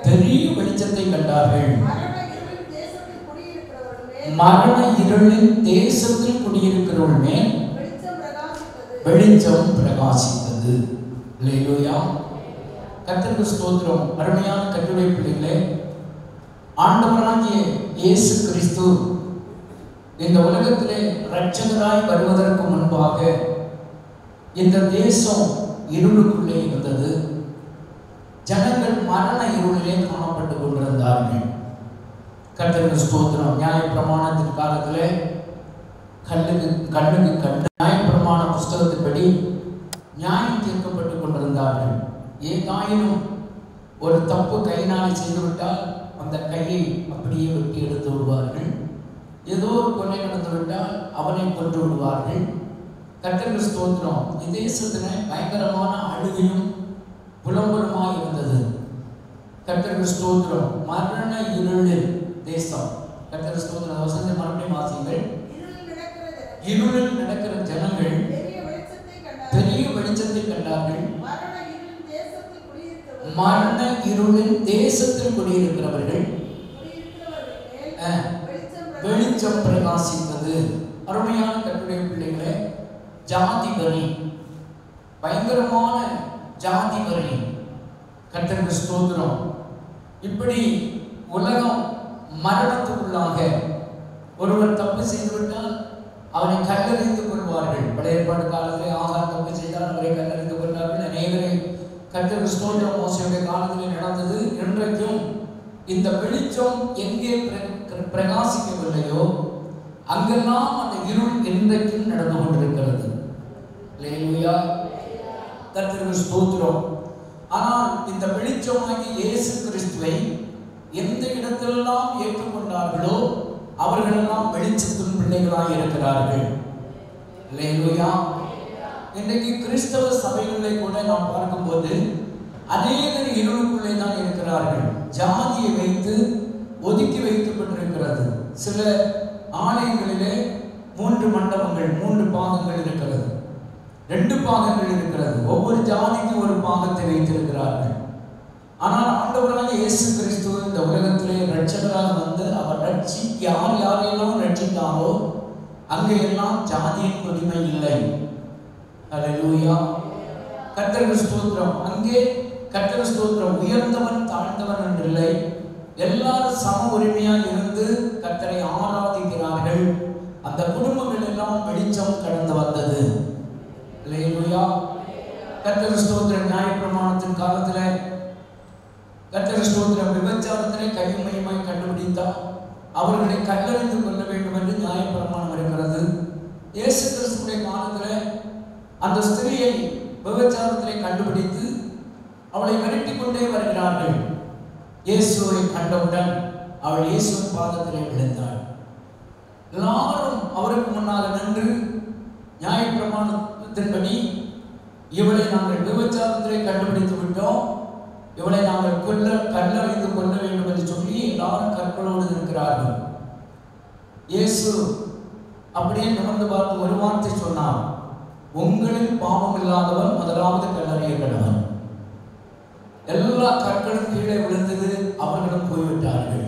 பெரிய வெளிச்சத்தை கண்டார்கள் மரண இருளின் தேசத்தில் குடியிருக்கிறவர்கள் மேல் மரண இருளின் தேசத்தில் குடியிருக்கிறவர்கள் மேல் வெளிச்சம் பிரகாசித்தது வெளிச்சம் பிரகாசித்தது அல்லேலூயா கர்த்தருக்கு ஸ்தோத்திரம் அருமையான கட்டுரை பிள்ளைகளே ஆண்டவராகிய இயேசு கிறிஸ்து இந்த உலகத்திலே இரட்சகராய் வருவதற்கு முன்பாக இந்த தேசம் இருளுக்குள்ளே இருந்தது ஜனங்கள் மரண இருளிலே காணப்பட்டு கொண்டிருந்தார்கள் கர்த்தருக்கு ஸ்தோத்திரம் நியாய பிரமாணத்தின் காலத்திலே கண்ணுக்கு கண்ணுக்கு கண்டு நியாயப்பிரமாண புஸ்தகத்தின்படி நியாயம் தீர்க்கப்பட்டு கொண்டிருந்தார்கள் ஏதாயினும் ஒரு தப்பு கையினாலே செய்துவிட்டால் அந்த கையை அப்படியே வெட்டி எடுத்து விடுவார்கள் ஏதோ ஒரு கொலை நடந்து விட்டால் அவனை கொன்று விடுவார்கள் கர்த்தருக்கு ஸ்தோத்திரம் இதேசத்தில் பயங்கரமான அழுகையும் புலம்பலுமாய் இருந்தது கர்த்தருக்கு ஸ்தோத்திரம் மரண இருளில் தேசம் கர்த்தருக்கு ஸ்தோத்திரம் வசந்த மறுபடியும் வாசிங்கள் இருளில் நடக்கிற ஜனங்கள் இருளில் நடக்கிற ஜனங்கள் பெரிய வெளிச்சத்தை கண்டார்கள் பெரிய வெளிச்சத்தை கண்டார்கள் மரண இருளின் தேசத்தில் குடியிருக்கிறவர்கள் மரண இருளின் தேசத்தில் குடியிருக்கிறவர்கள் குடியிருக்கிறவர்கள் மேல் அஹ், வெளிச்சம் வெளிச்சம் பிரகாசித்தது அருமையான கட்டுரை பிள்ளைகளே ஜாதி வரி பயங்கரமான ஜாதி வரி கர்த்தருக்கு ஸ்தோத்திரம் இப்படி உலகம் மரணத்துக்குள்ளாக ஒருவர் தப்பு செய்துவிட்டால் அவனை கல்லறிந்து கொள்வார்கள் பழைய ஏற்பாடு காலத்திலே ஆகார் தப்பு செய்தால் அவரை கல்லறிந்து கொள்வார்கள் அநேகரை கர்த்தருக்கு ஸ்தோத்திரம் மோசையுடைய காலத்திலே நடந்தது இன்றைக்கும் இந்த வெளிச்சம் எங்கே பிர- பிரகாசிக்கவில்லையோ அங்கெல்லாம் அந்த இருள் இன்றைக்கும் நடந்து கொண்டிருக்கிறது அல்லேலூயா கர்த்தருக்கு ஸ்தோத்திரம் ஆனால் இந்த வெளிச்சமாகி இயேசு கிறிஸ்துவை எந்த இடத்திலெல்லாம் ஏற்றுக்கொண்டார்களோ அவர்களெல்லாம் வெளிச்சத்தின் பிள்ளைகளாக இருக்கிறார்கள் அல்லேலூயா இன்றைக்கு கிறிஸ்தவ சபைகளிலே கூட நாம் பார்க்கும்போது அநேகர் இருளுக்குள்ளே தான் இருக்கிறார்கள் ஜாதியை வைத்து ஒதுக்கி வைக்கப்பட்டிருக்கிறது சில ஆலயங்களிலே மூன்று மண்டபங்கள் மூன்று பாகங்கள் இருக்கிறது ரெண்டு பாகங்கள் இருக்கிறது ஒவ்வொரு ஜாதிக்கும் ஒரு பாகத்தை வைத்திருக்கிறார்கள் ஆனால் ஆண்டவராக இயேசு கிறிஸ்து இந்த உலகத்திலே ரட்சகராக வந்து அவர் ரட்சி யார் யாரையெல்லாம் ரட்சித்தாரோ அங்கெல்லாம் ஜாதியின் உரிமை இல்லை அல்லேலூயா கர்த்தருக்கு ஸ்தோத்திரம் அங்கே கர்த்தர் ஸ்தோத்திரம் உயர்ந்தவன் தாழ்ந்தவன் என்றில்லை எல்லாரும் சம உரிமையாக இருந்து கர்த்தரை ஆராதிக்கிறார்கள் அந்த குடும்பங்கள் எல்லாம் வெளிச்சம் கடந்து வந்தது அல்லேலூயா கர்த்தர் ஸ்தோத்திரம் நியாயப்பிரமாணத்தின் காலத்துல கர்த்தர் ஸ்தோத்திரம் விபச்சாரத்திலே கையுமையுமாய் கண்டுபிடித்தார் அவர்களை கல்லறிந்து கொள்ள வேண்டும் என்று நியாயப்பிரமாணம் இருக்கிறது இயேசு கிறிஸ்துடைய காலத்துல அந்த ஸ்திரியை விபச்சாரத்திலே கண்டுபிடித்து அவளை விரட்டிக் கொண்டே வருகிறார்கள் இயேசுவை கண்டவுடன் அவள் இயேசுவின் பாதத்திலே விழுந்தாள் எல்லாரும் அவருக்கு முன்னாக நின்று நியாயப்பிரமாணத்தின்படி இவளை நாங்கள் விபச்சாரத்திலே கண்டுபிடித்து விட்டோம் இவளை நாங்கள் கொல்ல கல்லறிந்து கொள்ள வேண்டும் என்று சொல்லி எல்லாரும் கற்களோடு இருக்கிறார்கள் இயேசு அப்படியே நிமிர்ந்து பார்த்து ஒரு வார்த்தை சொன்னார் உங்களில் பாவம் இல்லாதவன் முதலாவது கல்லறிய கடவன் எல்லா கற்களும் கீழே விழுந்தது அவர்களும் போய்விட்டார்கள்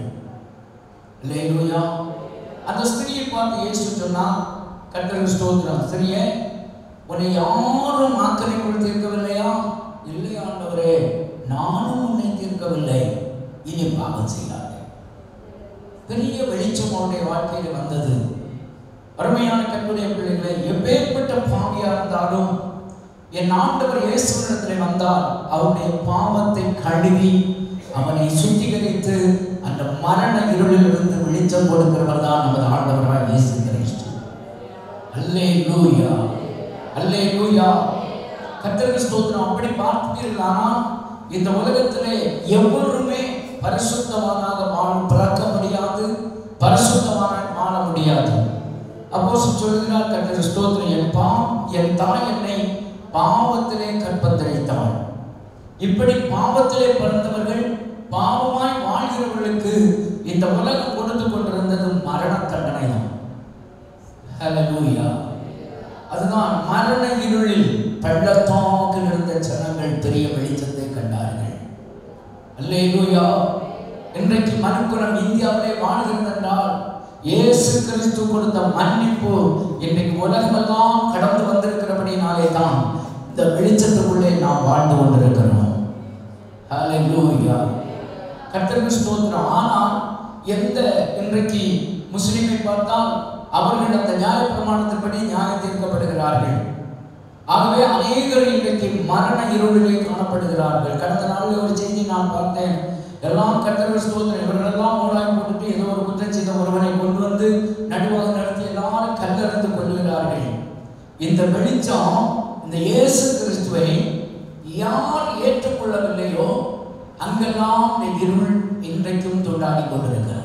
இல்லையா அந்த ஸ்திரியை பார்த்து இயேசு சொன்னா கர்த்தருக்கு ஸ்தோத்திரம் ஸ்திரியே உன்னை யாரும் ஆக்கிரமிக்குள் தீர்க்கவில்லையா இல்லை ஆண்டவரே நானும் உன்னை தீர்க்கவில்லை இனி பாவம் செய்யாதே பெரிய வெளிச்சம் அவருடைய வாழ்க்கையில் வந்தது அருமையான கட்டுடைய பிள்ளைகளை எப்பேற்பட்ட பாவியா இருந்தாலும் என் ஆண்டவர் இயேசுவிடத்தில் வந்தால் அவருடைய பாவத்தை கழுவி அவனை சுத்திகரித்து அந்த மரண இருளில் இருந்து வெளிச்சம் கொடுக்கிறவர் தான் நமது ஆண்டவராக இயேசு கிறிஸ்து அல்லே லூயா அல்லே லூயா கத்தருக்கு ஸ்தோத்திரம் அப்படி பார்த்தீர்களானால் இந்த உலகத்திலே எவருமே பரிசுத்தவானாக வாழ பிறக்க முடியாது பரிசுத்தமான வாழ முடியாது அப்போ சொல்கிறார் கத்தர் ஸ்தோத்திரம் என் பாவம் என் தாய் என்னை பாவத்திலே கற்பந்தளித்தாள் இப்படி பாவத்திலே பிறந்தவர்கள் பாவமாய் வாழ்கிறவர்களுக்கு இந்த உலகம் கொடுத்து கொண்டிருந்தது மரண தண்டனை தான் ஹalleluya அதுதான் மரண இருளில் பள்ளத்தாக்கில் இருந்த ஜனங்கள் பெரிய வெளிச்சத்தை கண்டார்கள் அல்லேலூயா இன்றைக்கு மனுக்குலம் இந்தியாவிலே வாழ்கிறது என்றால் இயேசு கிறிஸ்து கொடுத்த மன்னிப்பு இன்றைக்கு உலகமெல்லாம் கடந்து வந்திருக்கிறபடினாலே தான் இந்த வெளிச்சத்துக்குள்ளே நாம் வாழ்ந்து கொண்டிருக்கிறோம் ஹalleluya கர்த்தருக்கு ஸ்தோத்திரம் ஆனால் எந்த இன்றைக்கு முஸ்லிமை பார்த்தால் அவர்கள் அந்த நியாய பிரமாணத்தின்படி நியாயம் தீர்க்கப்படுகிறார்கள் ஆகவே அநேகர் இன்றைக்கு மரண இருளிலே காணப்படுகிறார்கள் கடந்த நாளில் ஒரு செய்தி நான் பார்த்தேன் எல்லாம் கர்த்தர்கள் ஸ்தோத்திரம் இவர்களெல்லாம் மூலாய் போட்டுட்டு ஏதோ ஒரு குற்றம் செய்த ஒருவனை கொண்டு வந்து நடுவாக நடத்தி எல்லாரும் கல்லறிந்து கொள்ளுகிறார்கள் இந்த வெளிச்சம் இந்த இயேசு கிறிஸ்துவை யார் ஏற்றுக்கொள்ளவில்லையோ அங்கெல்லாம் இந்த இருள் இன்றைக்கும் தொண்டாடி கொண்டிருக்கிறது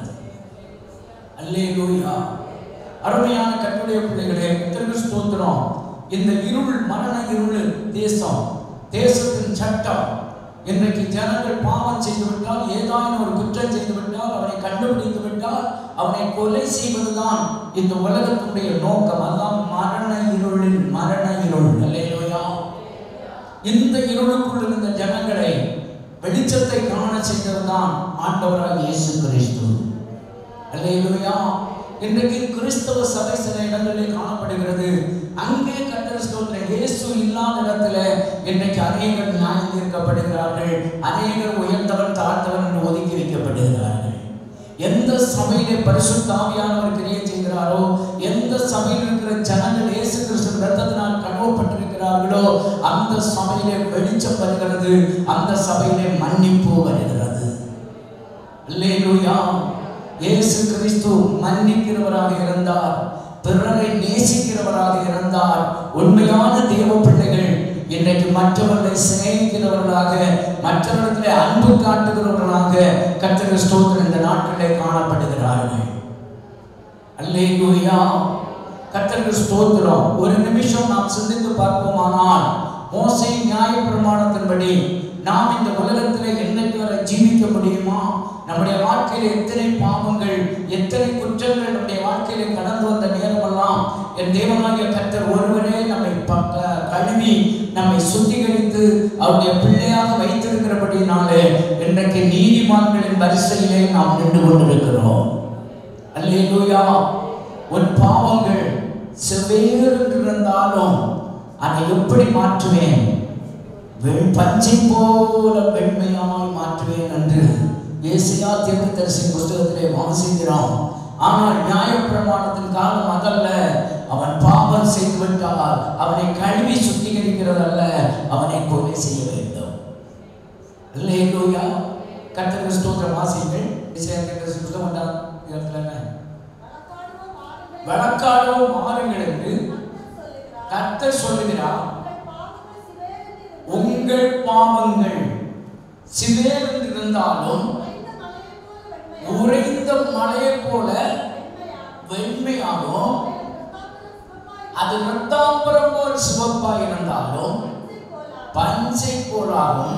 அல்லேலூயா அருமையான கட்டுடைய பிள்ளைகளே கர்த்தருக்கு ஸ்தோத்திரம் இந்த இருள் மரண இருள் தேசம் தேசத்தின் சட்டம் இன்றைக்கு ஜனங்கள் பாவம் செய்து விட்டால் ஏதாயினும் ஒரு குற்றம் செய்து விட்டால் அவனை கண்டுபிடித்து விட்டால் அவனை கொலை செய்வதுதான் இந்த உலகத்துடைய நோக்கம் அதான் மரண இருளின் மரண இருள் அல்லேலூயா இந்த இருளுக்குள் இருந்த ஜனங்களை வெளிச்சத்தை காண செய்ததுதான் ஆண்டவராக இயேசு கிறிஸ்து அல்லேலூயா இன்றைக்கு கிறிஸ்தவ சபை சில இடங்களில் காணப்படுகிறது அங்கே கத்தர் ஸ்தோத்திரம் இயேசு இல்லாத இடத்துல இன்றைக்கு அநேகர் நியாயம் தீர்க்கப்படுகிறார்கள் அநேகர் உயர்ந்தவன் தாழ்ந்தவன் என்று ஒதுக்கி வைக்கப்படுகிறார்கள் எந்த சபையிலே பரிசுத்தாவியானவர் கிரியை செய்கிறாரோ எந்த சபையில் இருக்கிற ஜனங்கள் இயேசு கிறிஸ்து ரத்தத்தினால் கழுவப்பட்டிருக்கிறார்களோ அந்த சபையிலே வெளிச்சம் வருகிறது அந்த சபையிலே மன்னிப்பு வருகிறது அல்லேலூயா இயேசு கிறிஸ்து மன்னிக்கிறவராக இருந்தார் பிறரை நேசிக்கிறவராக இருந்தார் உண்மையான தேவ பிள்ளைகள் இன்றைக்கு மற்றவர்களை சிநேகிக்கிறவர்களாக மற்றவர்களை அன்பு காட்டுகிறவர்களாக கத்திர ஸ்தோத்திரம் இந்த நாட்களிலே காணப்படுகிறார்கள் அல்லேலூயா கர்த்தருக்கு ஸ்தோத்திரம் ஒரு நிமிஷம் நாம் சிந்தித்து பார்ப்போமானால் மோசே நியாய பிரமாணத்தின்படி நாம் இந்த உலகத்திலே என்னைக்கு வரை ஜீவிக்க முடியுமா நம்முடைய வாழ்க்கையில எத்தனை பாவங்கள் எத்தனை குற்றங்கள் நம்முடைய வாழ்க்கையில கடந்து வந்த நேரமெல்லாம் என் தேவனாகிய கர்த்தர் ஒருவரே நம்மை பக்க கழுவி நம்மை சுத்திகரித்து அவருடைய பிள்ளையாக வைத்திருக்கிறபடினாலே இன்றைக்கு நீதிமான்களின் வரிசையிலே நாம் நின்று கொண்டிருக்கிறோம் அல்லேலூயா உன் பாவங்கள் செவ்வேறு இருந்தாலும் அதை எப்படி மாற்றுவேன் வெண் பஞ்சை போல வெண்மையாய் மாற்றுவேன் என்று ஏசியா தீர்க்கதரிசி புஸ்தகத்திலே வாசிக்கிறோம் ஆனால் நியாயப்பிரமாணத்தின் காலம் அதல்ல அவன் பாவம் செய்து விட்டால் அவனை கழுவி சுத்திகரிக்கிறதல்ல அவனை கொலை செய்ய வேண்டும் இல்லையா கர்த்தருக்கு ஸ்தோத்திரம் வாசிங்கள் இசையா தீர்க்கதரிசி புஸ்தகம் ஒன்றாம் இடத்துல என்ன வழக்காடுவோம் ஆடுங்கள். வழக்காடுவோம் மாறுங்கள் என்று கர்த்தர் சொல்லுகிறார். கர்த்தர் சொல்லுகிறார் உங்கள் பாவங்கள் சிவேரென்று இருந்தாலும் உங்கள் பாவங்கள் சிவேரென்று இருந்தாலும் உறைந்த மலையைப் போல உறைந்த மலையை போல வெண்மையாகும். வெண்மையாகும் அது அது ரத்தாம்பரம் போல் சிவப்பாய் இருந்தாலும் பஞ்சை போலாகும்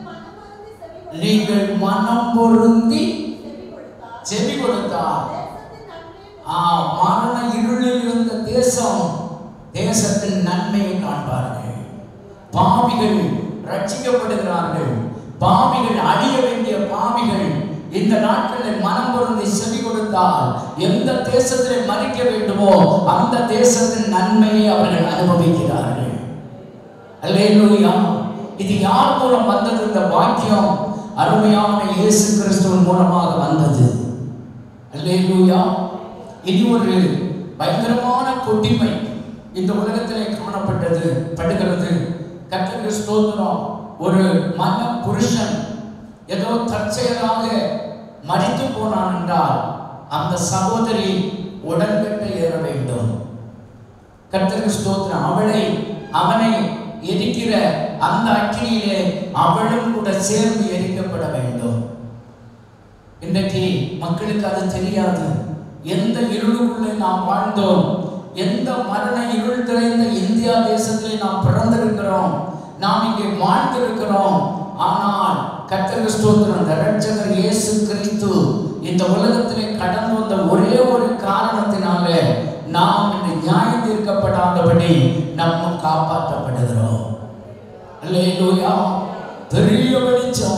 நீங்கள் மனம் பொருந்தி நீங்கள் மனம் பொருந்தி செவி கொடுத்தால் செவி கொடுத்தால் தேசத்தின் நன்மையை ஆ, மரண இருளில் இருந்த தேசம் தேசத்தின் நன்மையை காண்பார்கள் பாவிகள் ரட்சிக்கப்படுகிறார்கள் பாவிகள் அழிய வேண்டிய பாவிகள் இந்த நாட்களில் மனம் பொருந்தி செவி கொடுத்தால் எந்த தேசத்திலே மறிக்க வேண்டுமோ அந்த தேசத்தின் நன்மையை அவர்கள் அனுபவிக்கிறார்கள் அல்லேலூயா இது யார் மூலம் வந்தது இந்த வாக்கியம் அருமையான இயேசு கிறிஸ்துவின் மூலமாக வந்தது அல்லேலூயா இனி ஒரு பயங்கரமான கொட்டிமை இந்த உலகத்திலே காணப்பட்டது படுகிறது கர்த்தருக்கு ஸ்தோத்திரம் ஒரு மன புருஷன் ஏதோ தற்செயலாக மறித்து போனான் என்றால் அந்த சகோதரி உடன்கட்டை ஏற வேண்டும் கர்த்தருக்கு ஸ்தோத்திரம் அவளை அவனை எரிக்கிற அந்த அக்கினியிலே அவளும் கூட சேர்ந்து எரிக்கப்பட வேண்டும் இன்றைக்கு மக்களுக்கு அது தெரியாது எந்த இருளுக்குள்ளே நாம் வாழ்ந்தோம் எந்த மரண இருள் நிறைந்த இந்தியா தேசத்திலே நாம் பிறந்திருக்கிறோம் நாம் இங்கே வாழ்ந்திருக்கிறோம் ஆனால் கர்த்தருக்கு ஸ்தோத்திரம் இந்த இரட்சகர் இயேசு கிறிஸ்து இந்த உலகத்திலே கடந்து வந்த ஒரே ஒரு காரணத்தினாலே நாம் இந்த நியாயம் தீர்க்கப்படாதபடி நம்ம காப்பாற்றப்படுகிறோம் அல்லேலூயா பெரிய வெளிச்சம்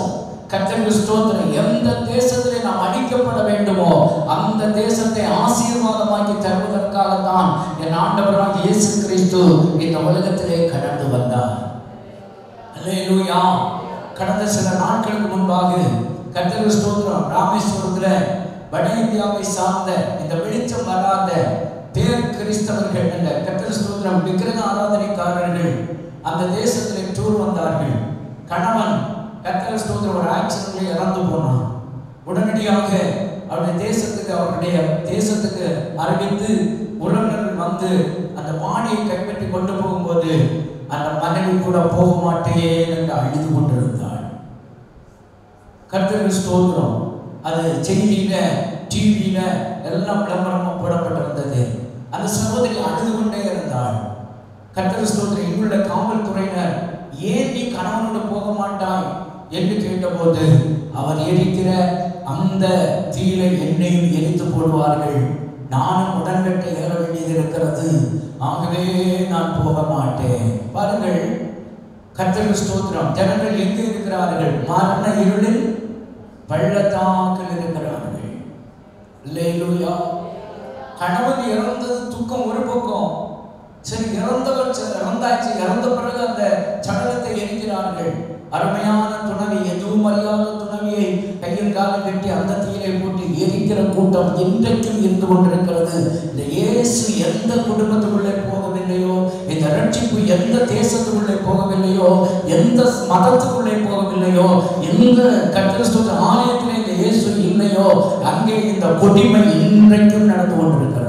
கர்த்தருக்கு ஸ்தோத்திரம் எந்த தேசத்திலே நாம் அழிக்கப்பட வேண்டுமோ அந்த தேசத்தை ஆசீர்வாதமாக்கி தருவதற்காக தான் என் ஆண்டவராக இயேசு கிறிஸ்து இந்த உலகத்திலே கடந்து வந்தார் அல்லேலூயா கடந்த சில நாட்களுக்கு முன்பாக கர்த்தருக்கு ஸ்தோத்திரம் ராமேஸ்வரத்தில் வட இந்தியாவை சார்ந்த இந்த வெளிச்சம் வராத பேர் கிறிஸ்தவர்கள் என்ற கர்த்தர் ஸ்தோத்திரம் விக்கிரக ஆராதனைக்காரர்கள் அந்த தேசத்திலே டூர் வந்தார்கள் கணவன் கர்த்தர் ஸ்தோத்திரம் ஒரு ஆக்சிடென்ட்ல இறந்து போனான் உடனடியாக அவருடைய தேசத்துக்கு அவருடைய தேசத்துக்கு அறிவித்து உறவினர்கள் வந்து அந்த பாடியை கைப்பற்றி கொண்டு போகும்போது அந்த மனைவி கூட போக மாட்டேன் என்று அழுது கொண்டிருந்தாள் கர்த்தருக்கு ஸ்தோத்திரம் அது செய்தியில டிவியில எல்லாம் விளம்பரமா போடப்பட்டிருந்தது அந்த சகோதரி அழுது கொண்டே இருந்தாள் கர்த்தர் ஸ்தோத்திரம் இங்குள்ள காவல்துறையினர் ஏன் நீ கணவனோடு போக மாட்டாய் என்று கேட்டபோது அவர் எரிக்கிற அந்த தீயில என்னையும் எரித்து போடுவார்கள் நானும் உடன்கட்டை ஏற வேண்டியது இருக்கிறது ஆகவே நான் போக மாட்டேன் பாருங்கள் கர்த்தருக்கு ஸ்தோத்திரம் ஜனங்கள் எங்கே இருக்கிறார்கள் மரண இருளில் பள்ளத்தாக்கில் இருக்கிறார்கள் அல்லேலூயா கணவன் இறந்தது துக்கம் ஒரு பக்கம் சரி இறந்தவர் ச- இறந்தாச்சு இறந்த பிறகு அந்த சடலத்தை எரிக்கிறார்கள் அருமையான துணவி எதுவும் அறியாத துணவியை கையில் காலம் கட்டி அந்த தீயிலே போட்டு எரிக்கிற கூட்டம் இன்றைக்கும் இருந்து கொண்டிருக்கிறது இந்த இயேசு எந்த குடும்பத்துக்குள்ளே போகவில்லையோ இந்த ரட்சிப்பு எந்த தேசத்துக்குள்ளே போகவில்லையோ எந்த மதத்துக்குள்ளே போகவில்லையோ எந்த கத்திரஸ்தோத்த ஆலயத்திலே இந்த இயேசு இல்லையோ அங்கே இந்த கொடுமை இன்றைக்கும் நடந்து கொண்டிருக்கிறது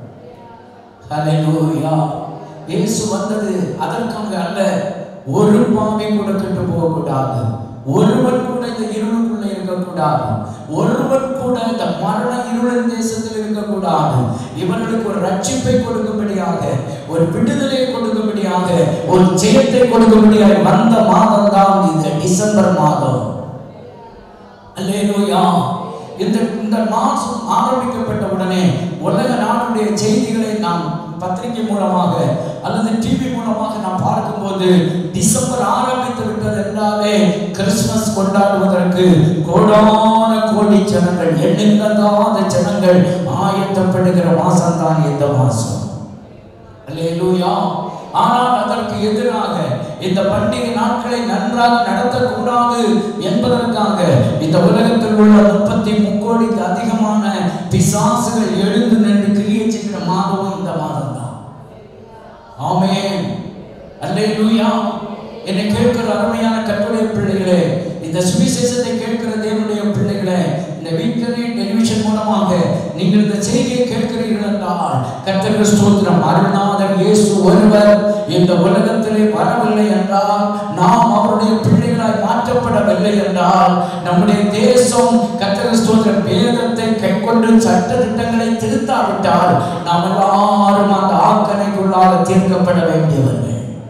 ஹalleluya இயேசு வந்தது அதற்காக அல்ல ஒரு பாவி கூட கெட்டு போகக்கூடாது ஒருவன் கூட இந்த இருளுக்குள்ள இருக்கக்கூடாது ஒருவன் கூட இந்த மரண இருளின் தேசத்தில் இருக்கக்கூடாது இவர்களுக்கு ஒரு ரட்சிப்பை கொடுக்கும்படியாக ஒரு விடுதலையை கொடுக்கும்படியாக ஒரு ஜெயத்தை கொடுக்கும்படியாக வந்த மாதம் தான் இந்த டிசம்பர் மாதம் அல்லேலூயா இந்த இந்த மாதம் ஆரம்பிக்கப்பட்ட உடனே உலக நாடுடைய செய்திகளை நாம் பத்திரிகை மூலமாக அல்லது டிவி மூலமாக நாம் பார்க்கும்போது டிசம்பர் ஆரம்பித்து விட்டது என்றாலே கிறிஸ்துமஸ் கொண்டாடுவதற்கு கோடான கோடி ஜனங்கள் எண்ணில்லாத ஜனங்கள் ஆயத்தப்படுகிற மாசம் தான் இந்த மாசம் அல்லேலூயா ஆனால் அதற்கு எதிராக இந்த பண்டிகை நாட்களை நன்றாக நடத்தக்கூடாது என்பதற்காக இந்த உலகத்தில் உள்ள முப்பத்தி முக்கோடிக்கு அதிகமான பிசாசுகள் எழுந்து நின்று கிரியை செய்கிற மாதமும் இந்த மாதம் தான் ஆமென் அல்லேலூயா என்னை கேட்கிற அருமையான கட்டுரை பிள்ளைகளே இந்த சுவிசேஷத்தை கேட்கிற தேவனுடைய பிள்ளைகளே இந்த வீக்கரி டெலிவிஷன் மூலமாக நீங்கள் இந்த செய்தியை கேட்கிறீர்கள் என்றால் கர்த்தருக்கு ஸ்தோத்திரம் அருள்நாதர் இயேசு ஒருவர் இந்த உலகத்திலே வரவில்லை என்றால் நாம் அவருடைய பிள்ளைகளாய் மாற்றப்படவில்லை என்றால் நம்முடைய தேசம் கர்த்தருக்கு ஸ்தோத்திரம் வேதத்தை கைக்கொண்டு சட்ட திட்டங்களை திருத்தாவிட்டால் நாம் எல்லாரும் அந்த ஆக்கணைக்குள்ளாக தீர்க்கப்பட வேண்டியவர்கள்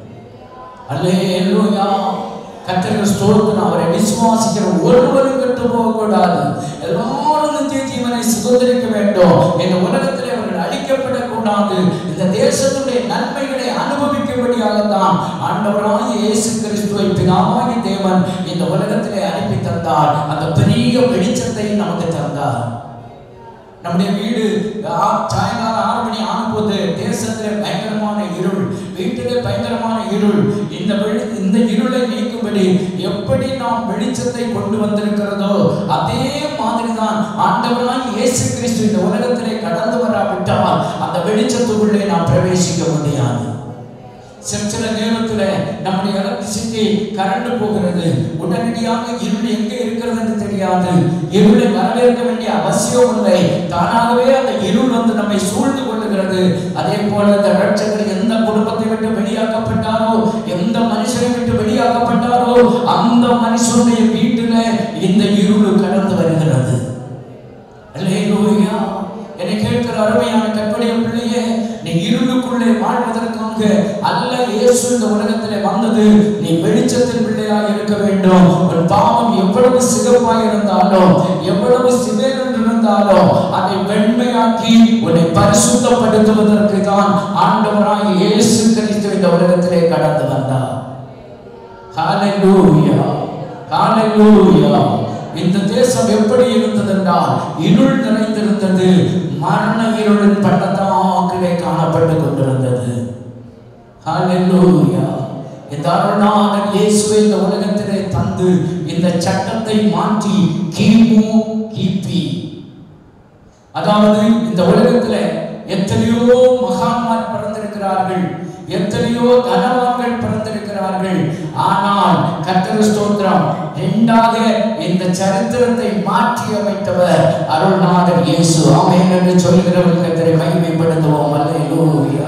அல்லேலூயா கர்த்தருக்கு ஸ்தோத்திரம் அவரை விசுவாசிக்கிற ஒருவரும் கெட்டு போகக்கூடாது எல்லாரும் நித்திய ஜீவனை சுதந்திரிக்க வேண்டும் இந்த உலகத்திலே அவர்கள் அழிக்கப்படக்கூடாது இந்த தேசத்துடைய நன்மைகளை அனுபவிக்கும்படியாக தான் ஆண்டவராகிய இயேசு கிறிஸ்துவை பிதாவாகி தேவன் இந்த உலகத்திலே அனுப்பி தந்தார் அந்த பெரிய வெளிச்சத்தை நமக்கு தந்தார் நம்முடைய வீடு ஆ- சாயங்காலம் ஆறு மணி ஆகும்போது தேசத்திலே பயங்கரமான இருள் வீட்டிலே பயங்கரமான இருள் இந்த வெளி- இந்த இருளை நீக்கும்படி எப்படி நாம் வெளிச்சத்தை கொண்டு வந்திருக்கிறதோ அதே மாதிரி தான் ஆண்டவராய் இயேசு கிறிஸ்து இந்த உலகத்திலே கடந்து வராவிட்டால் அந்த வெளிச்சத்துக்குள்ளே நாம் பிரவேசிக்க முடியாது சில சில நேரத்தில் நம்முடைய எலக்ட்ரிசிட்டி கரண்ட் போகிறது உடனடியாக இருள் எங்கே இருக்கிறது என்று தெரியாது இருளை வரவேற்க வேண்டிய அவசியம் இல்லை தானாகவே அந்த இருள் வந்து நம்மை சூழ்ந்து கொள்ளுகிறது அதே போல இந்த ரட்சகர் எந்த குடும்பத்தை விட்டு வெளியாக்கப்பட்டாரோ எந்த மனுஷனை விட்டு வெளியாக்கப்பட்டாரோ அந்த மனுஷனுடைய வீட்டில இந்த இருள் கடந்து வருகிறது அல்லேலூயா என்னை கேட்கிற அருமையான கற்படைய பிள்ளையே நீ இருளுக்குள்ளே வாழ்வதற்காக அல்ல இயேசு இந்த உலகத்திலே வந்தது நீ வெளிச்சத்தின் பிள்ளையாக இருக்க வேண்டும் உன் பாவம் எவ்வளவு சிகப்பாக இருந்தாலும் எவ்வளவு சிவேர் இருந்தாலும் அதை வெண்மையாக்கி உன்னை பரிசுத்தப்படுத்துவதற்கு தான் ஆண்டவராய் இயேசு கிறிஸ்து இந்த உலகத்திலே கடந்து வந்தார் ஹalleluya ஹalleluya இந்த தேசம் எப்படி இருந்தது என்றால் இருள் நிறைந்திருந்தது மரண இருளின் பள்ளத்தாக்கிலே காணப்பட்டு கொண்டிருந்தது ஹalleluya இந்த அருளான இயேசுவை இந்த உலகத்திலே தந்து இந்த சட்டத்தை மாற்றி கிமு கிபி அதாவது இந்த உலகத்துல எத்தனையோ மகான்மார் பிறந்திருக்கிறார்கள் எத்தனையோ தனவான்கள் பிறந்திருக்கிறார்கள் ஆனால் கர்த்தர் ஸ்தோத்திரம் ரெண்டாக இந்த சரித்திரத்தை மாற்றி அமைத்தவர் அருள்நாதர் இயேசு ஆமென் என்று சொல்கிறவர்கள் கர்த்தரை மகிமைப்படுத்துவோம் அல்லேலூயா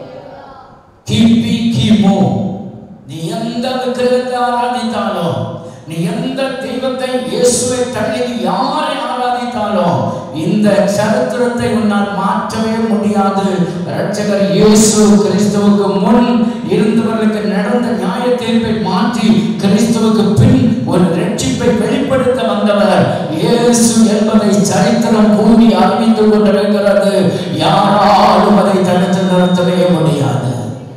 கிபி கிமு நீ எந்த விக்கிரகத்தை ஆராதித்தாலும் நீ எந்த தெய்வத்தை இயேசுவை தள்ளி நீ யாரை ஆராதித்தாலும் இந்த சரித்திரத்தை உன்னால் மாற்றவே முடியாது இரட்சகர் இயேசு கிறிஸ்துவுக்கு முன் இருந்தவர்களுக்கு நடந்த நியாய தீர்ப்பை மாற்றி கிறிஸ்துவுக்கு பின் ஒரு ரட்சிப்பை வெளிப்படுத்த வந்தவர் இயேசு என்பதை சரித்திரம் கூறி அறிவித்துக் கொண்டிருக்கிறது யாராலும் அதை தடுத்து நிறுத்தவே முடியாது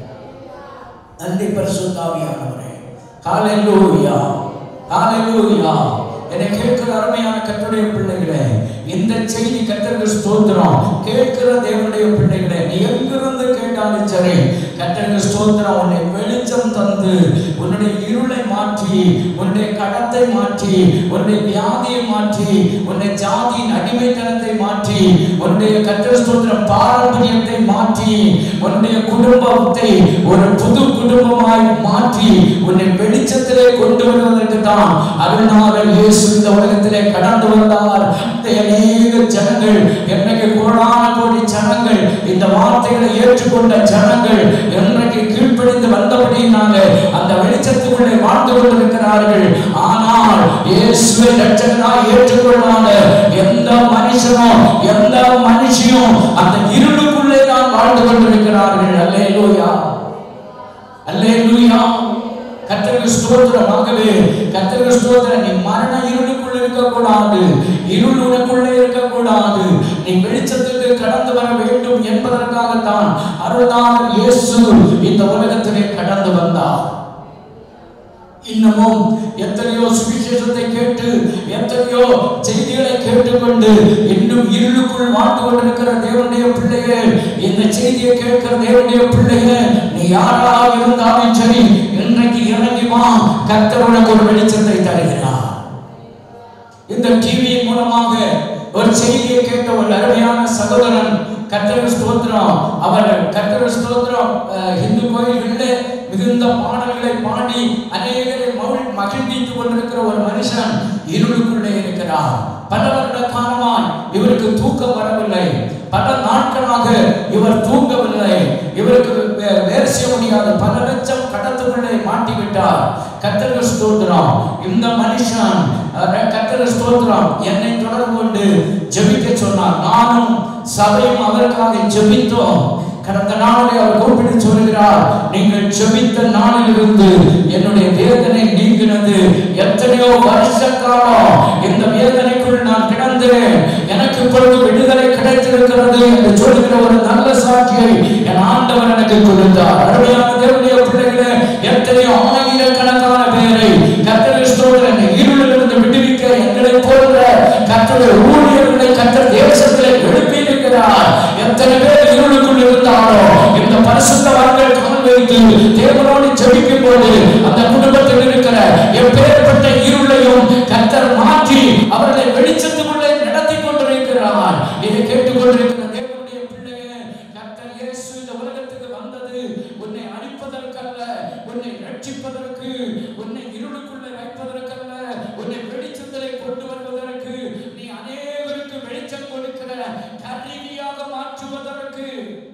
நன்றி பரிசுத்தாவியானவரே ஹalleluya ஹalleluya என்னை கேட்கிற அருமையான கர்த்தருடைய பிள்ளைகளே இந்த செய்தி கர்த்தருக்கு ஸ்தோத்திரம் கேட்கிற தேவனுடைய பிள்ளைகளே நீ எங்கிருந்து கேட்டாலும் சரி கர்த்தருக்கு ஸ்தோத்திரம் உன்னை வெளிச்சம் தந்து உன்னுடைய இருளை மாற்றி உன்னுடைய கடத்தை மாற்றி உன்னுடைய வியாதியை மாற்றி உன்னுடைய ஜாதியின் அடிமைத்தனத்தை மாற்றி உன்னுடைய கர்த்தர் ஸ்தோத்திரம் பாரம்பரியத்தை மாற்றி உன்னுடைய குடும்பத்தை ஒரு புது குடும்பமாய் மாற்றி உன்னை வெளிச்சத்திலே கொண்டு வருவதற்கு தான் அருள்நாதர் இயேசு இந்த உலகத்திலே கடந்து வந்தார் இந்த அநேக ஜனங்கள் என்னைக்கு கோடான கோடி ஜனங்கள் இந்த வார்த்தைகளை ஏற்றுக்கொண்ட ஜனங்கள் என்றைக்கு கீழ்ப்படிந்து வந்தபடியினால அந்த வெளிச்சத்துக்குள்ளே வாழ்ந்து கொண்டிருக்கிறார்கள் ஆனால் இயேசுவை ரட்சகராய் ஏற்றுக்கொள்ளாத எந்த மனுஷனும் எந்த மனுஷியும் அந்த இருளுக்குள்ளே தான் வாழ்ந்து கொண்டிருக்கிறார்கள் அல்லேலூயா அல்லேலூயா கர்த்தருக்கு ஸ்தோத்திரமாகவே கர்த்தருக்கு ஸ்தோத்திரம் நீ மரண இருளுக்குள்ள இருக்கக்கூடாது இருள் உனக்குள்ளே இருக்கக்கூடாது நீ வெளிச்சத்துக்கு கடந்து வர வேண்டும் என்பதற்காகத்தான் அருள்தான் இயேசு இந்த உலகத்திலே கடந்து வந்தார் இன்னமும் எத்தனையோ சுவிசேஷத்தை கேட்டு எத்தனையோ செய்திகளை கேட்டுக்கொண்டு இன்னும் இருளுக்குள் வாழ்ந்து கொண்டிருக்கிற தேவனுடைய பிள்ளையே இந்த செய்தியை கேட்கிற தேவனுடைய பிள்ளையே நீ யாராக இருந்தாலும் சரி இன்றைக்கு இறங்கி வா கர்த்தர் உனக்கு ஒரு வெளிச்சத்தை தருகிறார் இந்த டிவியின் மூலமாக ஒரு செய்தியை கேட்ட ஒரு அருமையான சகோதரன் கர்த்தர் ஸ்தோத்திரம் அவர் கர்த்தர் ஸ்தோத்திரம் அஹ், இந்து கோயில்களில் மிகுந்த பாடல்களை பாடி அநேகரை மகிழ் மகிழ்வித்துக் கொண்டிருக்கிற ஒரு மனுஷன் இருளுக்குள்ளே இருக்கிறார் பல வருட காலமாய் இவருக்கு தூக்கம் வரவில்லை பல நாட்களாக இவர் தூங்கவில்லை இவருக்கு வே- வேறு செய்ய முடியாது பல லட்சம் கடத்துக்குள்ளே மாட்டிவிட்டார் கத்தக ஸ்தோத்திரம் இந்த மனுஷன் அஹ், கத்தக ஸ்தோத்திரம் என்னை தொடர்பு கொண்டு ஜெபிக்க சொன்னார் நானும் சபையும் அவருக்காக ஜெபித்தோம் கடந்த நாளிலே அவர் கூப்பிட்டு சொல்கிறார் நீங்கள் ஜெபித்த நாளிலிருந்து என்னுடைய வேதனை நீங்கினது எத்தனையோ வருஷ காலம் இந்த வேதனைக்குள் நான் கிடந்தேன் எனக்கு இப்பொழுது விடுதலை கிடைத்திருக்கிறது என்று சொல்கிற ஒரு நல்ல சாட்சியை என் ஆண்டவர் எனக்கு கொடுத்தார் அருமையான தேவனுடைய பிள்ளைகளே எத்தனையோ ஆயிரக்கணக்கான பேரை கத்தர் ஸ்தோத்திரம் இருளிலிருந்து விடுவிக்க எங்களை போன்ற கத்தருடைய ஊழியர்களை கத்தர் தேசத்திலே எழுப்பி இருக்கிறார் எத்தனை பேர் இருளுக்குள் இருந்தாலும் இந்த பரிசுத்தவான்கள் கால் வைத்து தேவனோடு ஜெபிக்கும் போது அந்த குடும்பத்தில் இருக்கிற எப்பேற்பட்ட இருளையும் கத்தர் மாற்றி அவர்களை வெளிச்சத்துக்குள்ளே நடத்தி கொண்டிருக்கிறார் இதை கேட்டுக்கொண்டிருக்கிற தேவனுடைய பிள்ளையே கத்தர் இயேசு இந்த உலகத்துக்கு வந்தது உன்னை அழிப்பதற்கல்ல உன்னை ரட்சிப்பதற்கு உன்னை இருளுக்குள்ளே வைப்பதற்கல்ல உன்னை வெளிச்சத்திலே கொண்டு வருவதற்கு நீ அநேகருக்கு வெளிச்சம் கொடுக்கிற கருவியாக மாற்றுவதற்கு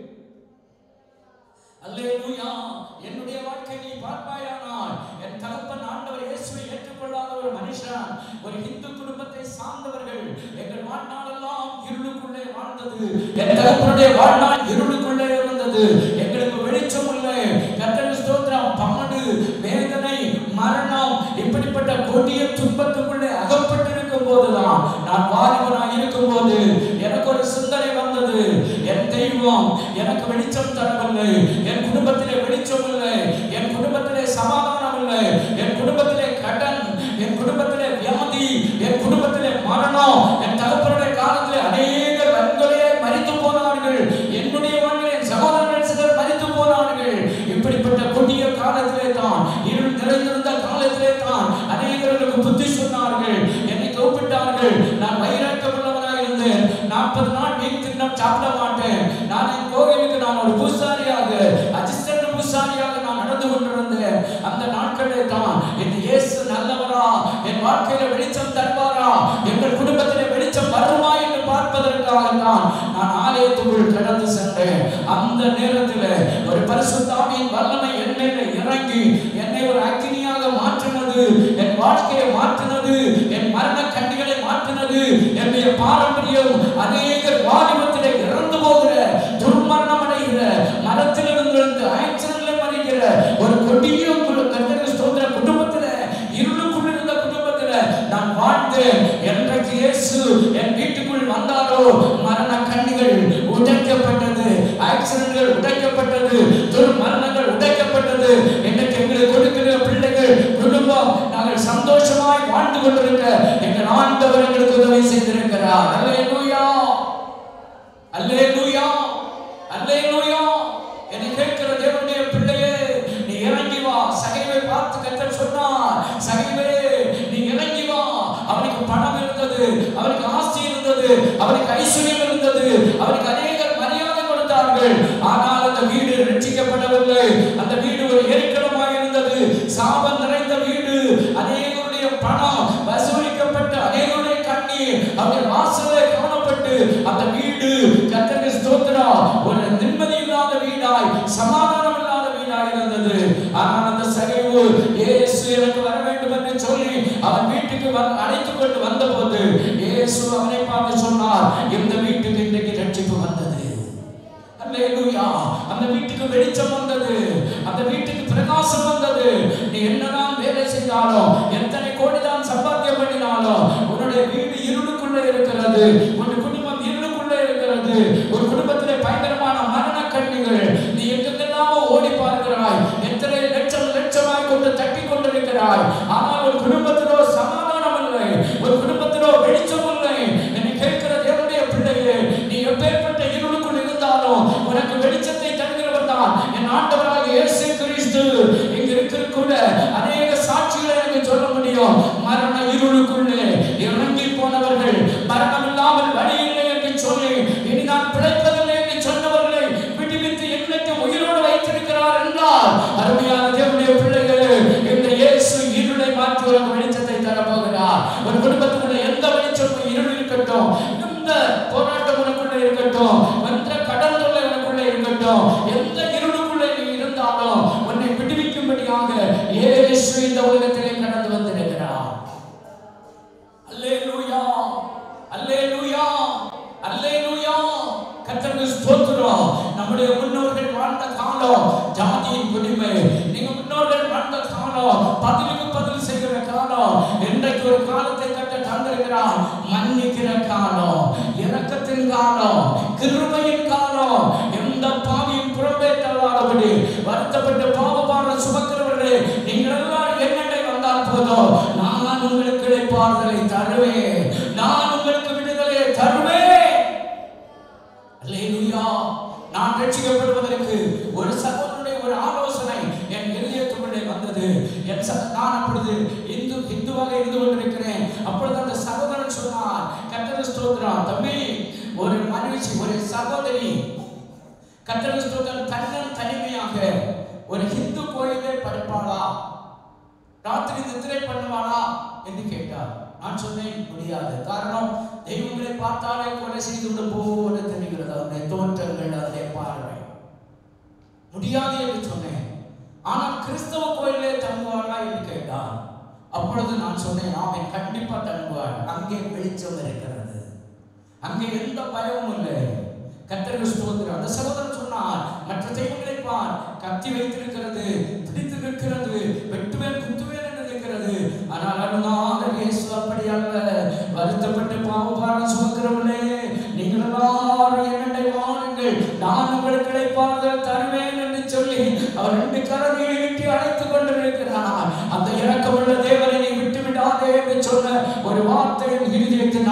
அல்லேலூயா என்னுடைய வாழ்க்கை நீ பார்ப்பாயானால் என் தகப்பன் ஆண்டவர் இயேசுவை ஏற்றுக்கொள்ளாத ஒரு மனுஷன் ஒரு இந்து குடும்பத்தை சார்ந்தவர்கள் எங்கள் வாழ்நாளெல்லாம் இருளுக்குள்ளே வாழ்ந்தது என் தகப்பனுடைய வாழ்நாள் இருளுக்குள்ளே இருந்தது எங்களுக்கு வெளிச்சம் இல்லை கர்த்தர் ஸ்தோத்திரம் பாடு வேதனை மரணம் இப்படிப்பட்ட கொடிய துன்பத்துக்குள்ளே அகப்பட்டிருக்கும் போதுதான் நான் வாலிபனாய் இருக்கும் போது எனக்கு ஒரு சிந்தனை வந்தது என் தெய்வம் எனக்கு வெளிச்சம் தரவில்லை என் குடும்பத்திலே வெளிச்சம் இல்லை என் குடும்பத்திலே சமாதானம் இல்லை என் குடும்பத்திலே கடன் என் குடும்பத்திலே வியாதி என் குடும்ப மரணம் என் தகப்பனுடைய காலத்திலே அநேக கண்களே மறித்து போனார்கள் என்னுடைய வாழ்வில் என் சகோதரர்கள் சிலர் மறித்து போனார்கள் இப்படிப்பட்ட கொடிய காலத்திலே தான் இருள் நிறைந்திருந்த காலத்திலே தான் அநேகர்களுக்கு புத்தி சொன்னார்கள் என்னை கூப்பிட்டார்கள் நான் வைராக்கம் உள்ளவனாக இருந்தேன் நாற்பது நாள் மீன் தின்னம் சாப்பிட மாட்டேன் நான் என் கோவிலுக்கு நான் ஒரு பூசாரியாக அசிஸ்டன்ட் பூசாரியாக நான் நடந்து கொண்டிருந்தேன் அந்த நாட்களே தான் என் இயேசு நல்லவரா என் வாழ்க்கையில வெளிச்சம் தருவாரா எங்கள் குடும்பத்திலே வெளிச்சம் வருமா என்று பார்ப்பதற்காக தான் நான் ஆலயத்துக்குள் கடந்து சென்றேன் அந்த நேரத்தில் ஒரு பரிசுத்தாவியின் வல்லமை என் மேலே இறங்கி என்னை ஒரு அக்கினியாக மாற்றினது என் வாழ்க்கையை மாற்றினது என் மரண கண்டிகளை மாற்றினது என்னுடைய பாரம்பரியம் அநேகர் வாலிபத்திலே இறந்து போகிற துர்மரணம் அடைகிற மரத்திலிருந்து இருந்து ஆக்சிடென்ட்ல மறிக்கிற ஒரு கொடிய கத்தக ஸ்தோத்திர குடும்பத்துல இருளுக்குள் இருந்த குடும்பத்துல நான் வாழ்ந்தேன் என்றைக்கு இயேசு என் வீட்டுக்குள் வந்தாரோ மரண கண்ணிகள் உடைக்கப்பட்டது ஆக்சிடென்ட்கள் உடைக்கப்பட்டது துர்மரணங்கள் உடைக்கப்பட்டது இன்னைக்கு எங்களுக்கு கொடுக்கிற பிள்ளைகள் குடும்பம் நாங்கள் சந்தோஷமாய் வாழ்ந்து கொண்டிருக்க எங்கள் ஆண்டவர் எங்களுக்கு உதவி செய்திருக்கிறார் அல்லேலூயா அல்லேலூயா அல்லேலூயா என்னை கேட்கிற தேவனுடைய பிள்ளையே நீ இறங்கி வா சகைவை பார்த்து கத்தர் சொன்னார் சகைவே நீ இறங்கி வா அவனுக்கு பணம் இருந்தது அவனுக்கு ஆஸ்தி இருந்தது அவனுக்கு ஐஸ்வர்யம் இருந்தது அவனுக்கு அநேகர் மரியாதை கொடுத்தார்கள் ஆனால் அந்த வீடு ரட்சிக்கப்படவில்லை அந்த வீடு ஒரு எரிக்கலமாக இருந்தது சாபம் நிறைந்த வீடு அநேகருடைய பணம் வசூலிக்கப்பட்டு அநேகருடைய கண்ணீர் அவருடைய வாசலே காணப்பட்டு அந்த வீடு கத்தருக்கு ஸ்தோத்திரா ஒரு நிம்மதி இல்லாத வீடாய் சமாதானம் இல்லாத வீடாய் இருந்தது ஆனால் அந்த சரிவு இயேசு எனக்கு வர வேண்டும் என்று சொல்லி அவன் வீட்டுக்கு வந்து அழைத்துக் கொண்டு வந்தபோது இயேசு அவனை பார்த்து சொன்னார் இந்த வீட்டுக்கு இன்றைக்கு ரட்சிப்பு வந்தது அல்லேலூயா அந்த வீட்டுக்கு வெளிச்சம் வந்தது அந்த வீட்டுக்கு பிரகாசம் வந்தது நீ என்னதான் வேலை செய்தாலும் எத்தனை கோடி தான் சம்பாத்தியம் பண்ணினாலும் உன்னுடைய வீடு இருளுக்குள்ளே இருக்கிறது உன் குடும்பம் இருளுக்குள்ளே இருக்கிறது ஒரு குடும்பத்திலே பயங்கரமான மரண கண்ணிகள் நீ எங்கெல்லாமோ ஓடி பார்க்கிறாய் எத்தனை லட்சம் லட்சமாய் கொண்டு தட்டி கொண்டிருக்கிறாய் ஆனால் ஒரு குடும்பத்திலோ சமாதானம் இல்லை ஒரு குடும்பத்திலோ வெளிச்சம் இல்லை என்னை கேட்கிற தேவனுடைய பிள்ளையே நீ எப்பேற்பட்ட இருளுக்குள் இருந்தாலும் உனக்கு வெளிச்சத்தை தருகிறவர் தான் என் ஆண்டவராக இயேசு கிறிஸ்து இங்க இருக்கிற கூட அநேக சாட்சிகளை எனக்கு சொல்ல முடியும் மரண இருளுக்குள்ளே இறங்கி போனவர்கள் மரணம் இல்லாமல் வழி இல்லை என்று சொல்லி இனி நான் பிழைப்பதில்லை என்று சொன்னவர்களை விடுவித்து என்னைக்கு உயிரோடு வைத்திருக்கிறார் என்றால் அருமையான தேவனுடைய பிள்ளைகளே இந்த இயேசு இருளை மாற்றி ஒரு வெளிச்சத்தை தரப்போகிறார் ஒரு குடும்பத்துக்குள்ள எந்த வெளிச்சமும் இருள் இருக்கட்டும் எந்த போராட்டம் உனக்குள்ள இருக்கட்டும் எந்த கடன் தொல்லை உனக்குள்ள இருக்கட்டும் எந்த இருளுக்குள்ள நீ இருந்தாலும் உன்னை விடுவிக்கும்படியாக இயேசு இந்த உலகத்திலே கடந்து வந்திருக்கிறார் அல்லேலூயா அல்லேலூயா அல்லேலூயா கர்த்தருக்கு ஸ்தோத்திரம் நம்முடைய முன்னோர்கள் வாழ்ந்த காலம் ஜாதியின் குடிமை நீங்க முன்னோர்கள் வாழ்ந்த காலம் பதிலுக்கு பதில் செய்கிற காலம் இன்றைக்கு ஒரு காலத்தை கட்ட தந்திருக்கிறார் மன்னிக்கிற காலம் இரக்கத்தின் காலம் கிருபையின் காலம் எந்த பாவியும் புறம்பே தள்ளாதபடி வருத்தப்பட்டு பாவபார சுமக்கிறவர்களே நீங்கள் எல்லாரும் என்னென்னை வந்தால் போதும் நான் உங்களுக்கு இளைப்பாறுதலை தருவேன் நான் உங்களுக்கு விடுதலையை தருவேன் அல்லேலூயா நான் ரட்சிக்கப்படுவதற்கு ஒரு சகோதரனுடைய ஒரு ஆலோசனை என் இதயத்துக்குள்ளே வந்தது என் சக நான் அப்பொழுது இந்து இந்துவாக இருந்து கொண்டிருக்கிறேன் அப்பொழுது அந்த சகோதரன் சொன்னார் கத்தர ஸ்தோத்திரம் தம்பி ஒரு மனுஷி ஒரு சகோதரி கத்தர ஸ்தோத்திரம் தன்னன் தனிமையாக ஒரு ஹிந்து கோயிலே படிப்பாளா ராத்திரி நித்திரை பண்ணுவாளா என்று கேட்டார் நான் சொன்னேன் முடியாது காரணம் தெய்வங்களை பார்த்தாலே கொலை செய்து விட போல தெரிகிறது அவருடைய தோற்றங்கள் அதிலே பார்வை முடியாது என்று சொன்னேன் ஆனால் கிறிஸ்தவ கோயிலே தங்குவாளா என்று கேட்டார் அப்பொழுது நான் சொன்னேன் ஆமை கண்டிப்பா தங்குவாள் அங்கே வெளிச்சம் இருக்கிறது அங்கே எந்த பயமும் இல்லை கத்தருக்கு ஸ்தோத்திரம் அந்த சகோதரன் சொன்னார் மற்ற தெய்வங்களை பார் கத்தி வைத்திருக்கிறது பிடித்து நிற்கிறது வெட்டுவேன் குத்துவேன் என்று நிற்கிறது ஆனால் அருணாதர் இயேசு அப்படி அல்ல வருத்தப்பட்டு பாவபாரம் சுமக்கிறவர்களே நீங்கள் எல்லாரும் என்னை வாருங்கள் நான் உங்களுக்கு இளைப்பாறுதல் தருவேன் என்று சொல்லி அவர் ரெண்டு கரங்களை நீட்டி அழைத்துக் கொண்டிருக்கிறார் அந்த இரக்கமுள்ள தேவனை நீ விட்டு விடாதே என்று சொன்ன ஒரு வார்த்தை என் இருதயத்தில்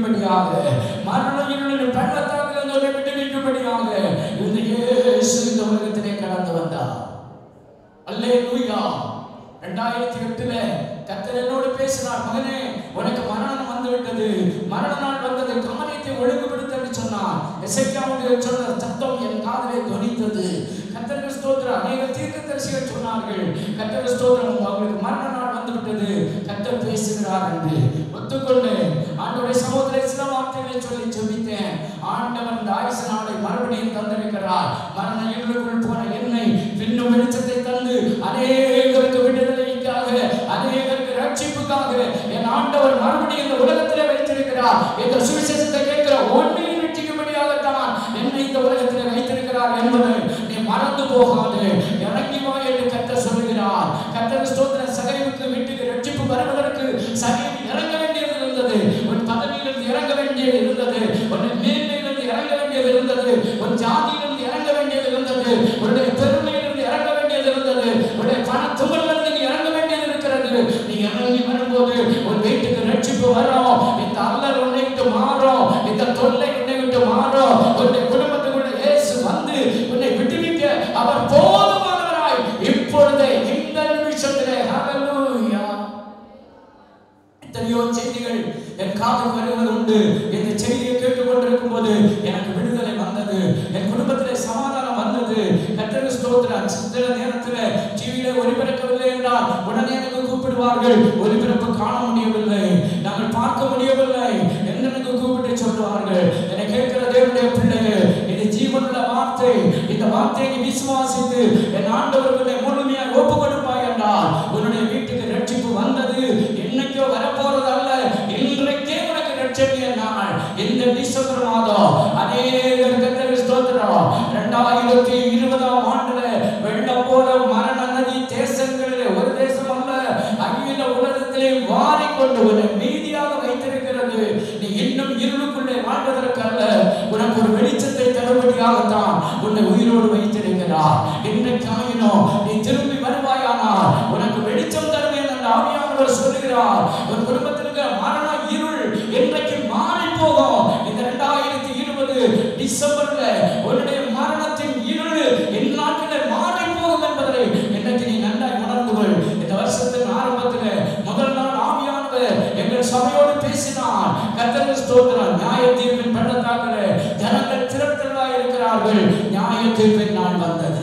விடுவிக்கும்படியாக மரண இருளின் பள்ளத்தாக்கிலிருந்து உன்னை விடுவிக்கும்படியாக இந்த இயேசு இந்த உலகத்திலே கடந்து வந்தார் அல்லேலூயா ரெண்டாயிரத்தி எட்டுல கர்த்தர் என்னோடு பேசினார் மகனே உனக்கு மரணம் வந்து விட்டது மரண நாள் வந்தது காரியத்தை ஒழுங்குபடுத்த என்று சொன்னார் எசைக்காவுடைய சொன்ன சத்தம் என் காதிலே துணித்தது கர்த்தருக்கு ஸ்தோத்திரம் அநேக தீர்க்கதரிசிகள் சொன்னார்கள் கர்த்தருக்கு ஸ்தோத்திரம் அவங்களுக்கு மரண நாள் வந்து விட்டது கர்த்தர் பேசுகிறார் என்று ஒத்துக்கொண்டு ஆண்டவருடைய சகோதர சில வார்த்தைகளை சொல்லி ஜெபித்தேன் ஆண்டவர் இந்த ஆயுசு நாளை மறுபடியும் தந்திருக்கிறார் மரண இருளுக்குள் போன என்னை பின்னும் வெளிச்சத்தை தந்து அநேகருக்கு விடுதலைக்காக அநேகருக்கு ரட்சிப்புக்காக என் ஆண்டவர் மறுபடியும் இந்த உலகத்திலே வைத்திருக்கிறார் இந்த சுவிசேஷத்தை கேட்கிற ஒன்றையும் ரட்சிக்கும்படியாகத்தான் என்னை இந்த உலகத்திலே வைத்திருக்கிறார் என்பதை நீ மறந்து போகாது இறங்கி வா என்று கர்த்தர் சொல்லுகிறார் கர்த்தர் ஸ்தோத்திர சகரிவுக்கு வீட்டுக்கு ரட்சிப்பு வருவதற்கு சகரிவு இறங்க வேண்டியது இருந்தது உன் பதவியிலிருந்து இறங்க வேண்டியது இருந்தது உன் மேன்மையிலிருந்து இறங்க வேண்டியது இருந்தது உன் ஜாதியிலிருந்து இறங்க வேண்டியது இருந்தது உன்னுடைய பெருமையிலிருந்து இறங்க வேண்டியது இருந்தது உன்னுடைய பண துகளிலிருந்து நீ இறங்க வேண்டியது இருக்கிறது நீ இறங்கி வரும்போது உன் வீட்டுக்கு ரட்சிப்பு வரும் இந்த அல்லல் உன்னை விட்டு மாறும் இந்த தொல்லை உன்னை விட்டு மாறும் உன்னுடைய குடும்பத்துக்குள்ள இயேசு வந்து உன்னை விட்டுவிக்க அவர் போதுமானவராய் இப்பொழுதே இந்த நிமிஷத்திலே ஹalleluya எத்தனையோ செய்திகள் என் காதுக்கு வருவது உண்டு இந்த செய்தியை கேட்டுக்கொண்டிருக்கும் போது எனக்கு விடுதலை வந்தது என் குடும்பத்திலே சமாதானம் வந்தது கத்தருக்கு ஸ்தோத்திரம் சில நேரத்தில் டிவியில ஒளிபரப்பவில்லை என்றால் உடனே எனக்கு கூப்பிடுவார்கள் ஒளிபரப்பு காண முடியவில்லை நாங்கள் பார்க்க முடியவில்லை என்று எனக்கு கூப்பிட்டு சொல்லுவார்கள் என்னை கேட்கிற தேவனுடைய பிள்ளைகள் இது ஜீவனுள்ள வார்த்தை இந்த வார்த்தையை நீ விசுவாசித்து என் ஆண்டவர்களை முழுமையாக ஒப்பு கொடுப்பாய் என்றால் உன்னுடைய வீட்டுக்கு ரட்சிப்பு வந்தது என்னைக்கோ வரப்போறது அல்ல இன்றைக்கே உனக்கு ரட்சணிய நாள் இந்த டிசம்பர் மாதம் அநேக கத்தரி ஸ்தோத்திரம் ரெண்டாயிரத்தி இருபதாம் ஆண்டுல வெள்ளம் போல மரண நதி தேசங்களிலே ஒரு தேசம் அல்ல அகில உலகத்திலே வாரிக்கொண்டு உன்னை மீதியாக வைத்திருக்கிறது நீ இன்னும் இருளுக்குள்ளே வாழ்வதற்கு அல்ல உனக்கு ஒரு வெளிச்சத்தை தரும்படியாகத்தான் உன்னை உயிரோடு வைத்திருக்கிறார் இன்றைக்கு ஆயினும் நீ திரும்பி வருவாயானால் உனக்கு வெளிச்சம் தருவேன் என்று ஆவியானவர் சொல்லுகிறார் உன் குடும்பத்திற்கு மரண இருள் இன்றைக்கு மாறி போகும் இந்த ரெண்டாயிரத்தி இருபது டிசம்பர்ல உன்னுடைய மரணத்தின் இருள் இந்நாட்டில் மாறி போகும் என்பதை இன்றைக்கு நீ நன்றாய் உணர்ந்து கொள் இந்த வருஷத்தின் ஆரம்பத்தில் முதல் நாள் ஆவியானவர் எங்கள் சபையோடு பேசினார் கத்தர் ஸ்தோத்திரம் நியாய தீர்ப்பின் பள்ளத்தாக்கில் ஜனங்கள் திரட்டலாய் இருக்கிறார்கள் நியாய தீர்ப்பின் நாள் வந்தது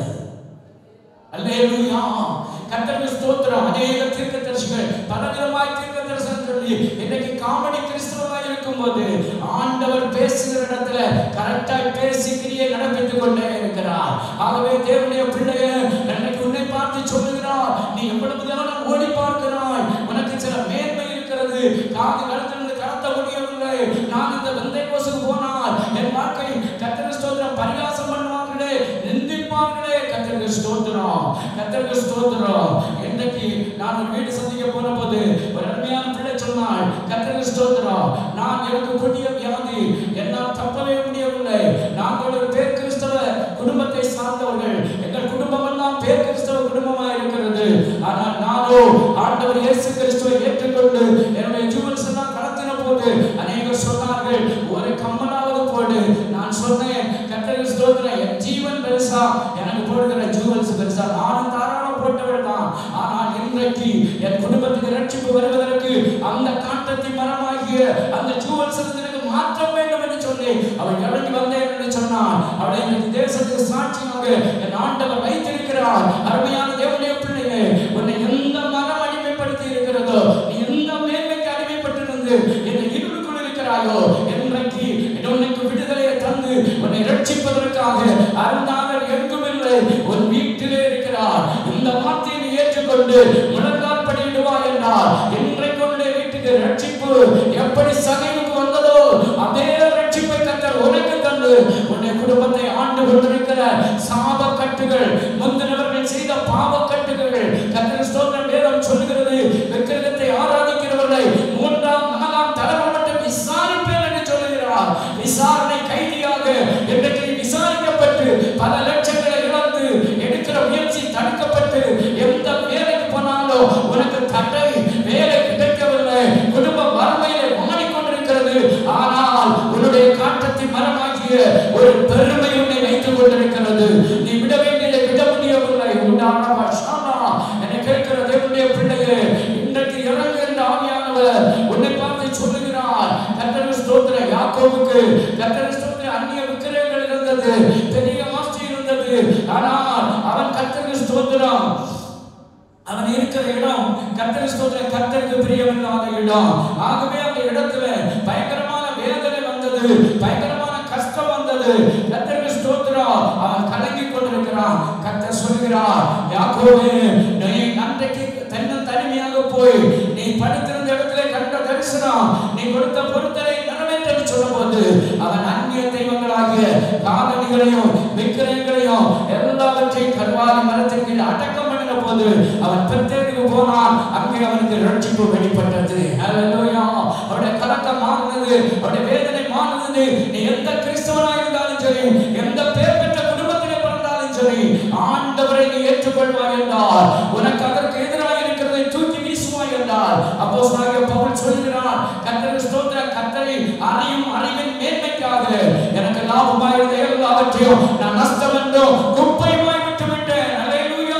அல்லேலூயா கர்த்தருக்கு ஸ்தோத்திரம் அநேக தீர்க்கதரிசிகள் பலவிதமாய் தீர்க்க தரிசனம் சொல்லி இன்னைக்கு காமெடி கிறிஸ்தவமாய் இருக்கும்போது ஆண்டவர் பேசுகிற இடத்துல கரெக்டாய் பேசி கிரியை நடப்பித்துக் கொண்டே இருக்கிறார் ஆகவே தேவனுடைய பிள்ளைய இன்னைக்கு உன்னை பார்த்து சொல்லுகிறார் நீ எவ்வளவு தியானம் ஓடி பார்க்கிறாய் உனக்கு சில மேன்மை இருக்கிறது காது கழுத்திலிருந்து கடத்த முடியவில்லை நான் இந்த வெந்தை கோசுக்கு போனால் என் வாழ்க்கை கர்த்தருக்கு ஸ்தோத்திரம் பரிகாசம் பண்ணுவார்களே நிந்திப்பார்களே கர்த்தருக்கு ஸ்தோத்திரம் கர்த்தருக்கு ஸ்தோத்திரம் இன்னைக்கு நான் ஒரு வீடு சந்திக்க போன போது ஒரு அருமையான பிள்ளை சொன்னாள் கர்த்தருக்கு ஸ்தோத்திரம் நான் எனக்கு கொடிய வியாதி என்னால் தப்பவே முடியவில்லை நாங்கள் ஒரு பேர் கிறிஸ்தவ குடும்பத்தை சார்ந்தவர்கள் எங்கள் குடும்பம் எல்லாம் பேர் கிறிஸ்தவ குடும்பமா இருக்கிறது ஆனால் நானோ ஆண்டவர் இயேசு கிறிஸ்துவை ஏற்றுக்கொண்டு என்னுடைய ஜூவல்ஸ் எல்லாம் கடத்தின போது அநேகர் சொன்னார்கள் ஒரு கம்மலாவது போடு நான் சொன்னேன் கர்த்தருக்கு ஸ்தோத்திரம் என் ஜீவன் பெருசா எனக்கு போடுகிற ஜூவல்ஸ் பெருசா நானும் தாராளம் போட்டவள் தான் ஆனால் இன்றைக்கு என் குடும்பத்துக்கு ரட்சிப்பு வருவதற்கு அந்த காட்டத்தி மரமாகிய அந்த ஜூவல்ஸ் எனக்கு மாற்றம் வேண்டும் என்று சொல்லி அவள் இறங்கி வந்தேன் என்று சொன்னான் அவளை இன்னைக்கு தேசத்துக்கு சாட்சியாக என் ஆண்டவர் வைத்திருக்கிறார் அருமையான தேவனுடைய பிள்ளையே உன்னை எந்த மரம் அடிமைப்படுத்தி இருக்கிறதோ நீ எந்த மேன்மைக்கு அடிமைப்பட்டிருந்து இந்த இருளுக்குள் இருக்கிறாயோ இன்றைக்கு உனக்கு விடுதலையை தந்து உன்னை ரட்சிப்பதற்காக அருந்தாளர் எங்கும் இல்லை உன் வீட்டிலே இருக்கிறார் இந்த வார்த்தையை நீ ஏற்றுக்கொண்டு முழங்கால் படியிடுவாய் என்றார் இன்றைக்கு உன்னுடைய வீட்டுக்கு ரட்சிப்பு எப்படி சகைவுக்கு வந்ததோ அதே ரட்சிப்பை கத்தர் உனக்கு தந்து உன்னை குடும்பத்தை ஆண்டு கொண்டிருக்கிற சாப கட்டுகள் முந்தினவர்கள் செய்த பாவ கட்டுகள் கத்தர் ஸ்தோத்திரம் வேதம் சொல்லுகிறது விக்கிரகத்தை ஆராதிக்கிறவர்களை மூன்றாம் நாலாம் தலைமுறை மட்டும் விசாரிப்பேன் என்று சொல்லுகிறார் விசாரணை கைதியாக இன்றைக்கு விசாரிக்கப்பட்டு பல லட்சங்களை இழந்து எடுக்கிற முயற்சி தடுக்கப்பட்டு எந்த வேலைக்கு போனாலும் உனக்கு தடை வேலை கிடைக்கவில்லை குடும்ப வறுமையிலே மாறிக்கொண்டிருக்கிற ஒரு பெருமை உன்னை வைத்துக் கொண்டிருக்கிறது நீ விட வேண்டியதை விட முடியவில்லை உண்டான ஷானா என்னை கேட்கிற தேவனுடைய பிள்ளையே இன்றைக்கு இறங்கு என்ற ஆவியானவர் உன்னை பார்த்து சொல்லுகிறார் கத்தர் ஸ்தோத்திர யாக்கோவுக்கு கத்தர் ஸ்தோத்திர அந்நிய விக்கிரகங்கள் இருந்தது பெரிய மாஸ்டி இருந்தது ஆனால் அவன் கத்தருக்கு ஸ்தோத்திரம் அவன் இருக்கிற இடம் கத்தரி ஸ்தோத்திர கத்தருக்கு பிரியமில்லாத இடம் ஆகவே அந்த இடத்துல பயங்கரமான வேதனை வந்தது பயங்கரமான கஷ்டம் வந்தது கத்தருக்கு ஸ்தோத்திரம் அவன் கலங்கி கொண்டிருக்கிறான் கத்தர் சொல்கிறார் யாக்கோவே நீ அன்றைக்கு தன்னன் தனிமையாக போய் நீ படுத்திருந்த இடத்துல கண்ட தரிசனம் நீ கொடுத்த பொருத்தனை நிறைவேற்ற சொல்லும்போது அவன் அந்நிய தெய்வங்களாகிய காலணிகளையும் விக்கிரகங்களையும் எல்லாவற்றையும் கருவாதி மரத்தின் கீழ் அடக்கம் பண்ணின போது அவன் பெத்தேருக்கு போனான் அங்கே அவனுக்கு ரட்சிப்பு வெளிப்பட்டது ஹalleluya அவருடைய கலக்கம் மாறினது அவருடைய வேதனை மாறினது நீ எந்த கிறிஸ்தவனாக இருந்தாலும் சரி எந்த பேர் பெற்ற குடும்பத்திலே பிறந்தாலும் சரி ஆண்டவரை நீ ஏற்றுக்கொள்வாய் என்றார் உனக்கு அதற்கு எதிராக இருக்கிறதை தூக்கி வீசுவாய் என்றார் அப்போஸ்தலனாகிய பவுல் சொல்கிறார் கர்த்தருக்கு ஸ்தோத்திர கர்த்தரை அறியும் அறிவின் மேன்மைக்காக எனக்கு லாபமாயிருந்த எல்லாவற்றையும் நான் நஷ்டம் என்றோ குப்பையுமாய் விட்டு விட்டேன் ஹalleluya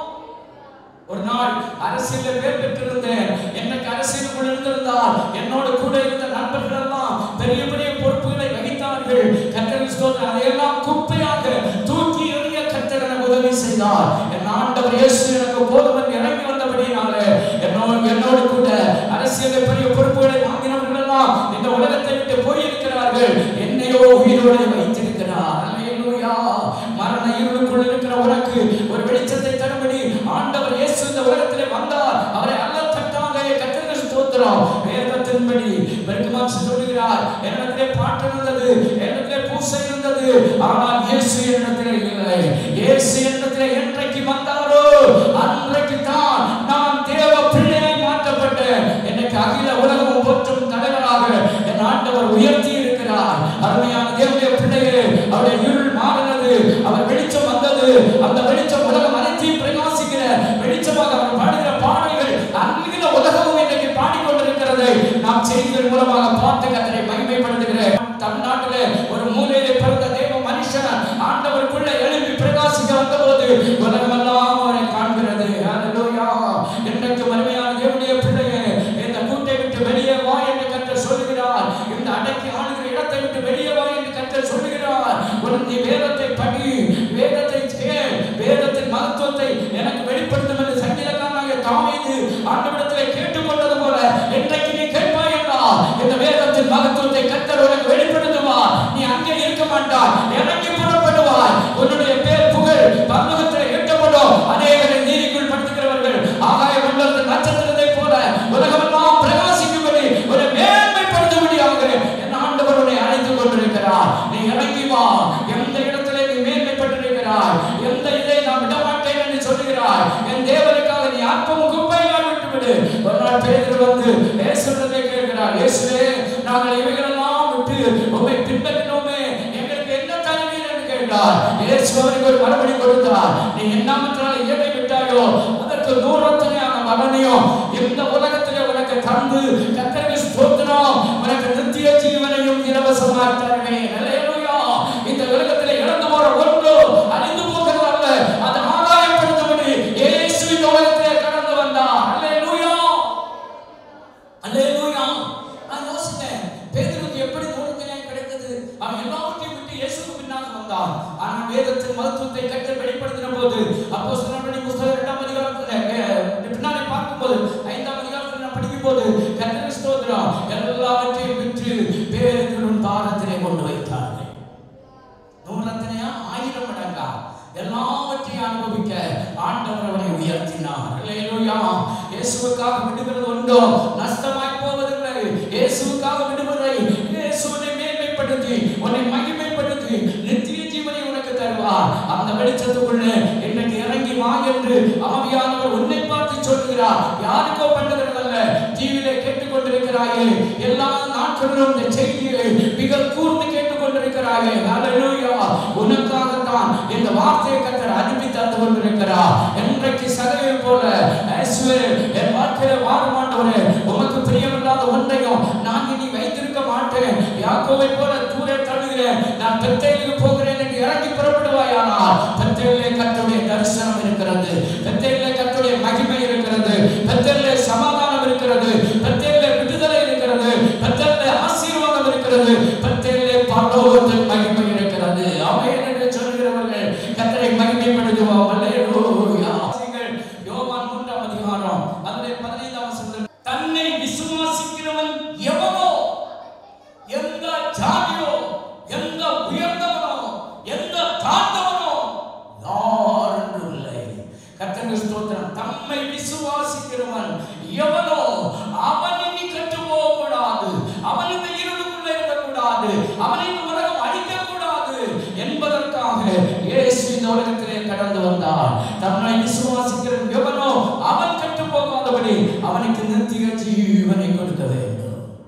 ஒரு நாள் அரசியலில் பேர் பெற்றிருந்தேன் எனக்கு அரசியலுக்குள் இருந்திருந்தால் என்னோடு கூட இருந்த நண்பர்கள் எல்லாம் பெரிய பெரிய பொறுப்புகளை வகித்தார்கள் கத்தரின் ஸ்தோத்திரம் அதையெல்லாம் குப்பையாக தூக்கி எறிய கத்தர் எனக்கு உதவி செய்தார் என் ஆண்டவர் இயேசு எனக்கு போதும் என்று இறங்கி வந்தபடியினாலே என்னோடு என்னோடு கூட அரசியலில் பெரிய பொறுப்புகளை வாங்கினவர்கள் எல்லாம் இந்த உலகத்தை விட்டு போயிருக்கிறார்கள் என்னையோ உயிரோடு வைத்திருக்கிறார் அல்லேலூயா மரண இருளுக்குள் இருக்கிற உனக்கு ஒரு வெளிச்சத்தை தரும்படி ஆண்டவர் இயேசு இந்த உலகத்திலே வந்தார் அவரை அல்ல தட்டாக கத்திர ஸ்தோத்திரம் வேதத்தின்படி பெருக்குமான் சொல்லுகிறார் என்னிடத்திலே பாட்டு இருந்தது என்னிடத்திலே பூசை இருந்தது ஆனால் இயேசு என்னிடத்திலே இல்லை இயேசு என்னிடத்திலே என்றைக்கு வந்தாரோ அன்றைக்கு தான் நான் தேவ பிள்ளையாய் மாற்றப்பட்டேன் எனக்கு அகில உலகம் போற்றும் தலைவராக என் ஆண்டவர் உயர்த்தி இருக்கிறார் அருமையான தேவனுடைய பிள்ளையே அவருடைய இருள் மாறினது அவர் வெளிச்சம் வந்தது அந்த வெளிச்சம் உலகம் அனைத்தையும் பிரகாசிக்கிற வெளிச்சமாக அவர் பாடுகிற பாடல்கள் அன்பில உலகமும் இன்றைக்கு பாடிக்கொண்டிருக்கிறது நாம் செய்திகள் மூலமாக பார்த்து கத்தரை மகிமைப்படுத்துகிறேன் தமிழ்நாட்டிலே ஒரு மூலையிலே பிறந்த தேவ மனுஷன் ஆண்டவருக்குள்ள எழுப்பி பிரகாசிக்க வந்தபோது உலகமெல்லாம் அவரை காண்கிறது ஹalleluya இன்றைக்கு மறுமையான தேவனுடைய பிள்ளையே இந்த கூட்டை விட்டு வெளியே வா என்று கர்த்தர் சொல்லுகிறார் இந்த அடக்கி ஆளுகிற இடத்தை விட்டு வெளியே வா என்று கர்த்தர் சொல்லுகிறார் உன் நீ வேதத்தை படி வேதத்தை கேள் வேதத்தின் மகத்துவத்தை எனக்கு வெளிப்படுத்தும் என்று சங்கீதக்காரனாகிய தாவீது ஆண்டவரிடத்திலே கேட்டுக்கொண்டது போல இன்றைக்கு நீ கேட்பாய் என்றால் இந்த வேதத்தின் மகத்துவத்தை கர்த்தர் உனக்கு வெளிப்படுத்துவார் நீ அங்கே இருக்க மாட்டாய் இறங்கி புறப்படுவாய் உன்னுடைய பேர் புகழ் பரலோகத்தில் எட்டப்படும் அநேகரை நீதிக்குள் படுத்துகிறவர்கள் ஆகாய மண்டலத்தின் நட்சத்திரத்தை போல உலகமெல்லாம் பிரகாசிக்கும்படி ஒரு மேன்மைப்படுத்தும்படியாக என் ஆண்டவர் உன்னை அழைத்துக் கொண்டிருக்கிறார் நீ இறங்கி வா எந்த இடத்திலே நீ மேன்மைப்பட்டிருக்கிறாய் எந்த இதை நான் விட மாட்டேன் என்று சொல்லுகிறாய் என் தேவனுக்காக நீ அற்பமும் குப்பையாக விட்டுவிடு ஒரு நாள் பேதர் வந்து இயேசுவிடத்தை கேட்கிறார் இயேசுவே நாங்கள் இவைகளெல்லாம் விட்டு உம்மை பின்பற்றினோமே எங்களுக்கு என்ன தருவீர் என்று கேட்டார் இயேசு அவருக்கு ஒரு மறுபடி கொடுத்தார் நீ எண்ணாமற்றால் எதை விட்டாயோ அதற்கு நூறத்தனையான பலனையும் இந்த உலகத்திலே உனக்கு தந்து கத்தருக்கு ஸ்தோத்திரம் உனக்கு நித்திய ஜீவனையும் இலவசமாக தருவேன் அல்லேலூயா இந்த உலகத்திலே இழந்து போற ஒன்று அழிந்து போகிறது அல்ல அது ஆதாயப்படுத்தபடி இயேசு இந்த உலகத்திலே கடந்து வந்தார் அல்லேலூயா அல்லேலூயா நான் யோசித்தேன் பேதுருக்கு எப்படி நூறுத்தனையாய் கிடைத்தது அவன் எல்லாவற்றையும் விட்டு இயேசுக்கு பின்னாக வந்தான் ஆனால் வேதத்தின் மகத்துவத்தை கற்று வெளிப்படுத்தின போது அப்போ சிலபடி புஸ்தகம் இரண்டாம் அதிகாரத்தில் அஹ், பின்னாடி பார்க்கும்போது ஐந்தாம் அதிகாரத்தில் நான் படிக்கும் போது கர்த்தர் ஸ்தோத்திரம் எல்லாவற்றையும் விற்று பேருக்கும் பாரத்திலே கொண்டு வைத்தார்கள் நூறத்தனையா ஆயிரம் மடங்கா எல்லாவற்றையும் அனுபவிக்க ஆண்டவர் அவனை உயர்த்தினார் அல்லேலூயா இயேசுவுக்காக விடுகிறது உண்டோ நஷ்டமாய் போவதில்லை இயேசுவுக்காக விடுவதை இயேசுவை மேன்மைப்படுத்தி உன்னை மகிமைப்படுத்தி நித்திய ஜீவனை உனக்கு தருவார் அந்த வெளிச்சத்துக்குள்ளே இன்னைக்கு இறங்கி வா என்று ஆவியானவர் உன்னை பார்த்து சொல்லுகிறார் யாருக்கோ பண்ணுகிறதல்ல டிவியில கேட்டுக்கொண்டிருக்கிறாயே எல்லா நாட்களிலும் இந்த செய்தியை மிக கூர்ந்து கேட்டுக்கொண்டிருக்கிறாயே ஹalleluya உனக்காகத்தான் இந்த வார்த்தையை கத்தர் அனுப்பி தந்து கொண்டிருக்கிறார் இன்றைக்கு சகலை போல இயேசுவே என் வாழ்க்கையில வாழமாண்டவரே உமக்கு பிரியமில்லாத ஒன்றையும் நான் இனி வைத்திருக்க மாட்டேன் யாக்கோவை போல தூர தள்ளுகிற ஆண்டவரே நான் பெத்தேலுக்கு போகிறேன் என்று இறங்கி புறப்படுவாயானால் பெத்தேலிலே கர்த்தருடைய தரிசனம் இருக்கிறது பெத்தேலிலே கர்த்தருடைய மகிமை இருக்கிறது பெத்தேலிலே சமாதானம் இருக்கிறது பெத்தேலிலே விடுதலை இருக்கிறது பெத்தேலிலே ஆசீர்வாதம் இருக்கிறது பெத்தேலிலே பரலோகத்தில் மகிமை இருக்கிறது அவையன் என்று சொல்கிறவர்கள் கர்த்தரை மகிமைப்படுத்துவோம் அல்லேலூயா வாசிங்கள். யோவான் மூன்றாம் அதிகாரம் அதிலே பதினைந்தாம் வசனத்தில் தன்னை விசுவாசிக்கிறவன் எவனோ எந்த ஜாதியோ எந்த உயர்ந்தவனோ எந்த தாழ்ந்தவனோ யார் என்றும் இல்லை கர்த்தருக்கு ஸ்தோத்திரம் தம்மை விசுவாசிக்கிறவன் எவனோ அவன் இனி கெட்டு போகக்கூடாது அவன் இந்த இருளுக்குள்ளே இருக்கக்கூடாது அவனை இந்த உலகம் அழிக்கக்கூடாது என்பதற்காக இயேசு இந்த உலகத்திலே கடந்து வந்தார் தம்மை விசுவாசிக்கிறவன் எவனோ அவன் கெட்டு போகாதபடி அவனுக்கு நித்திய ஜீவனை கொடுக்க வேண்டும்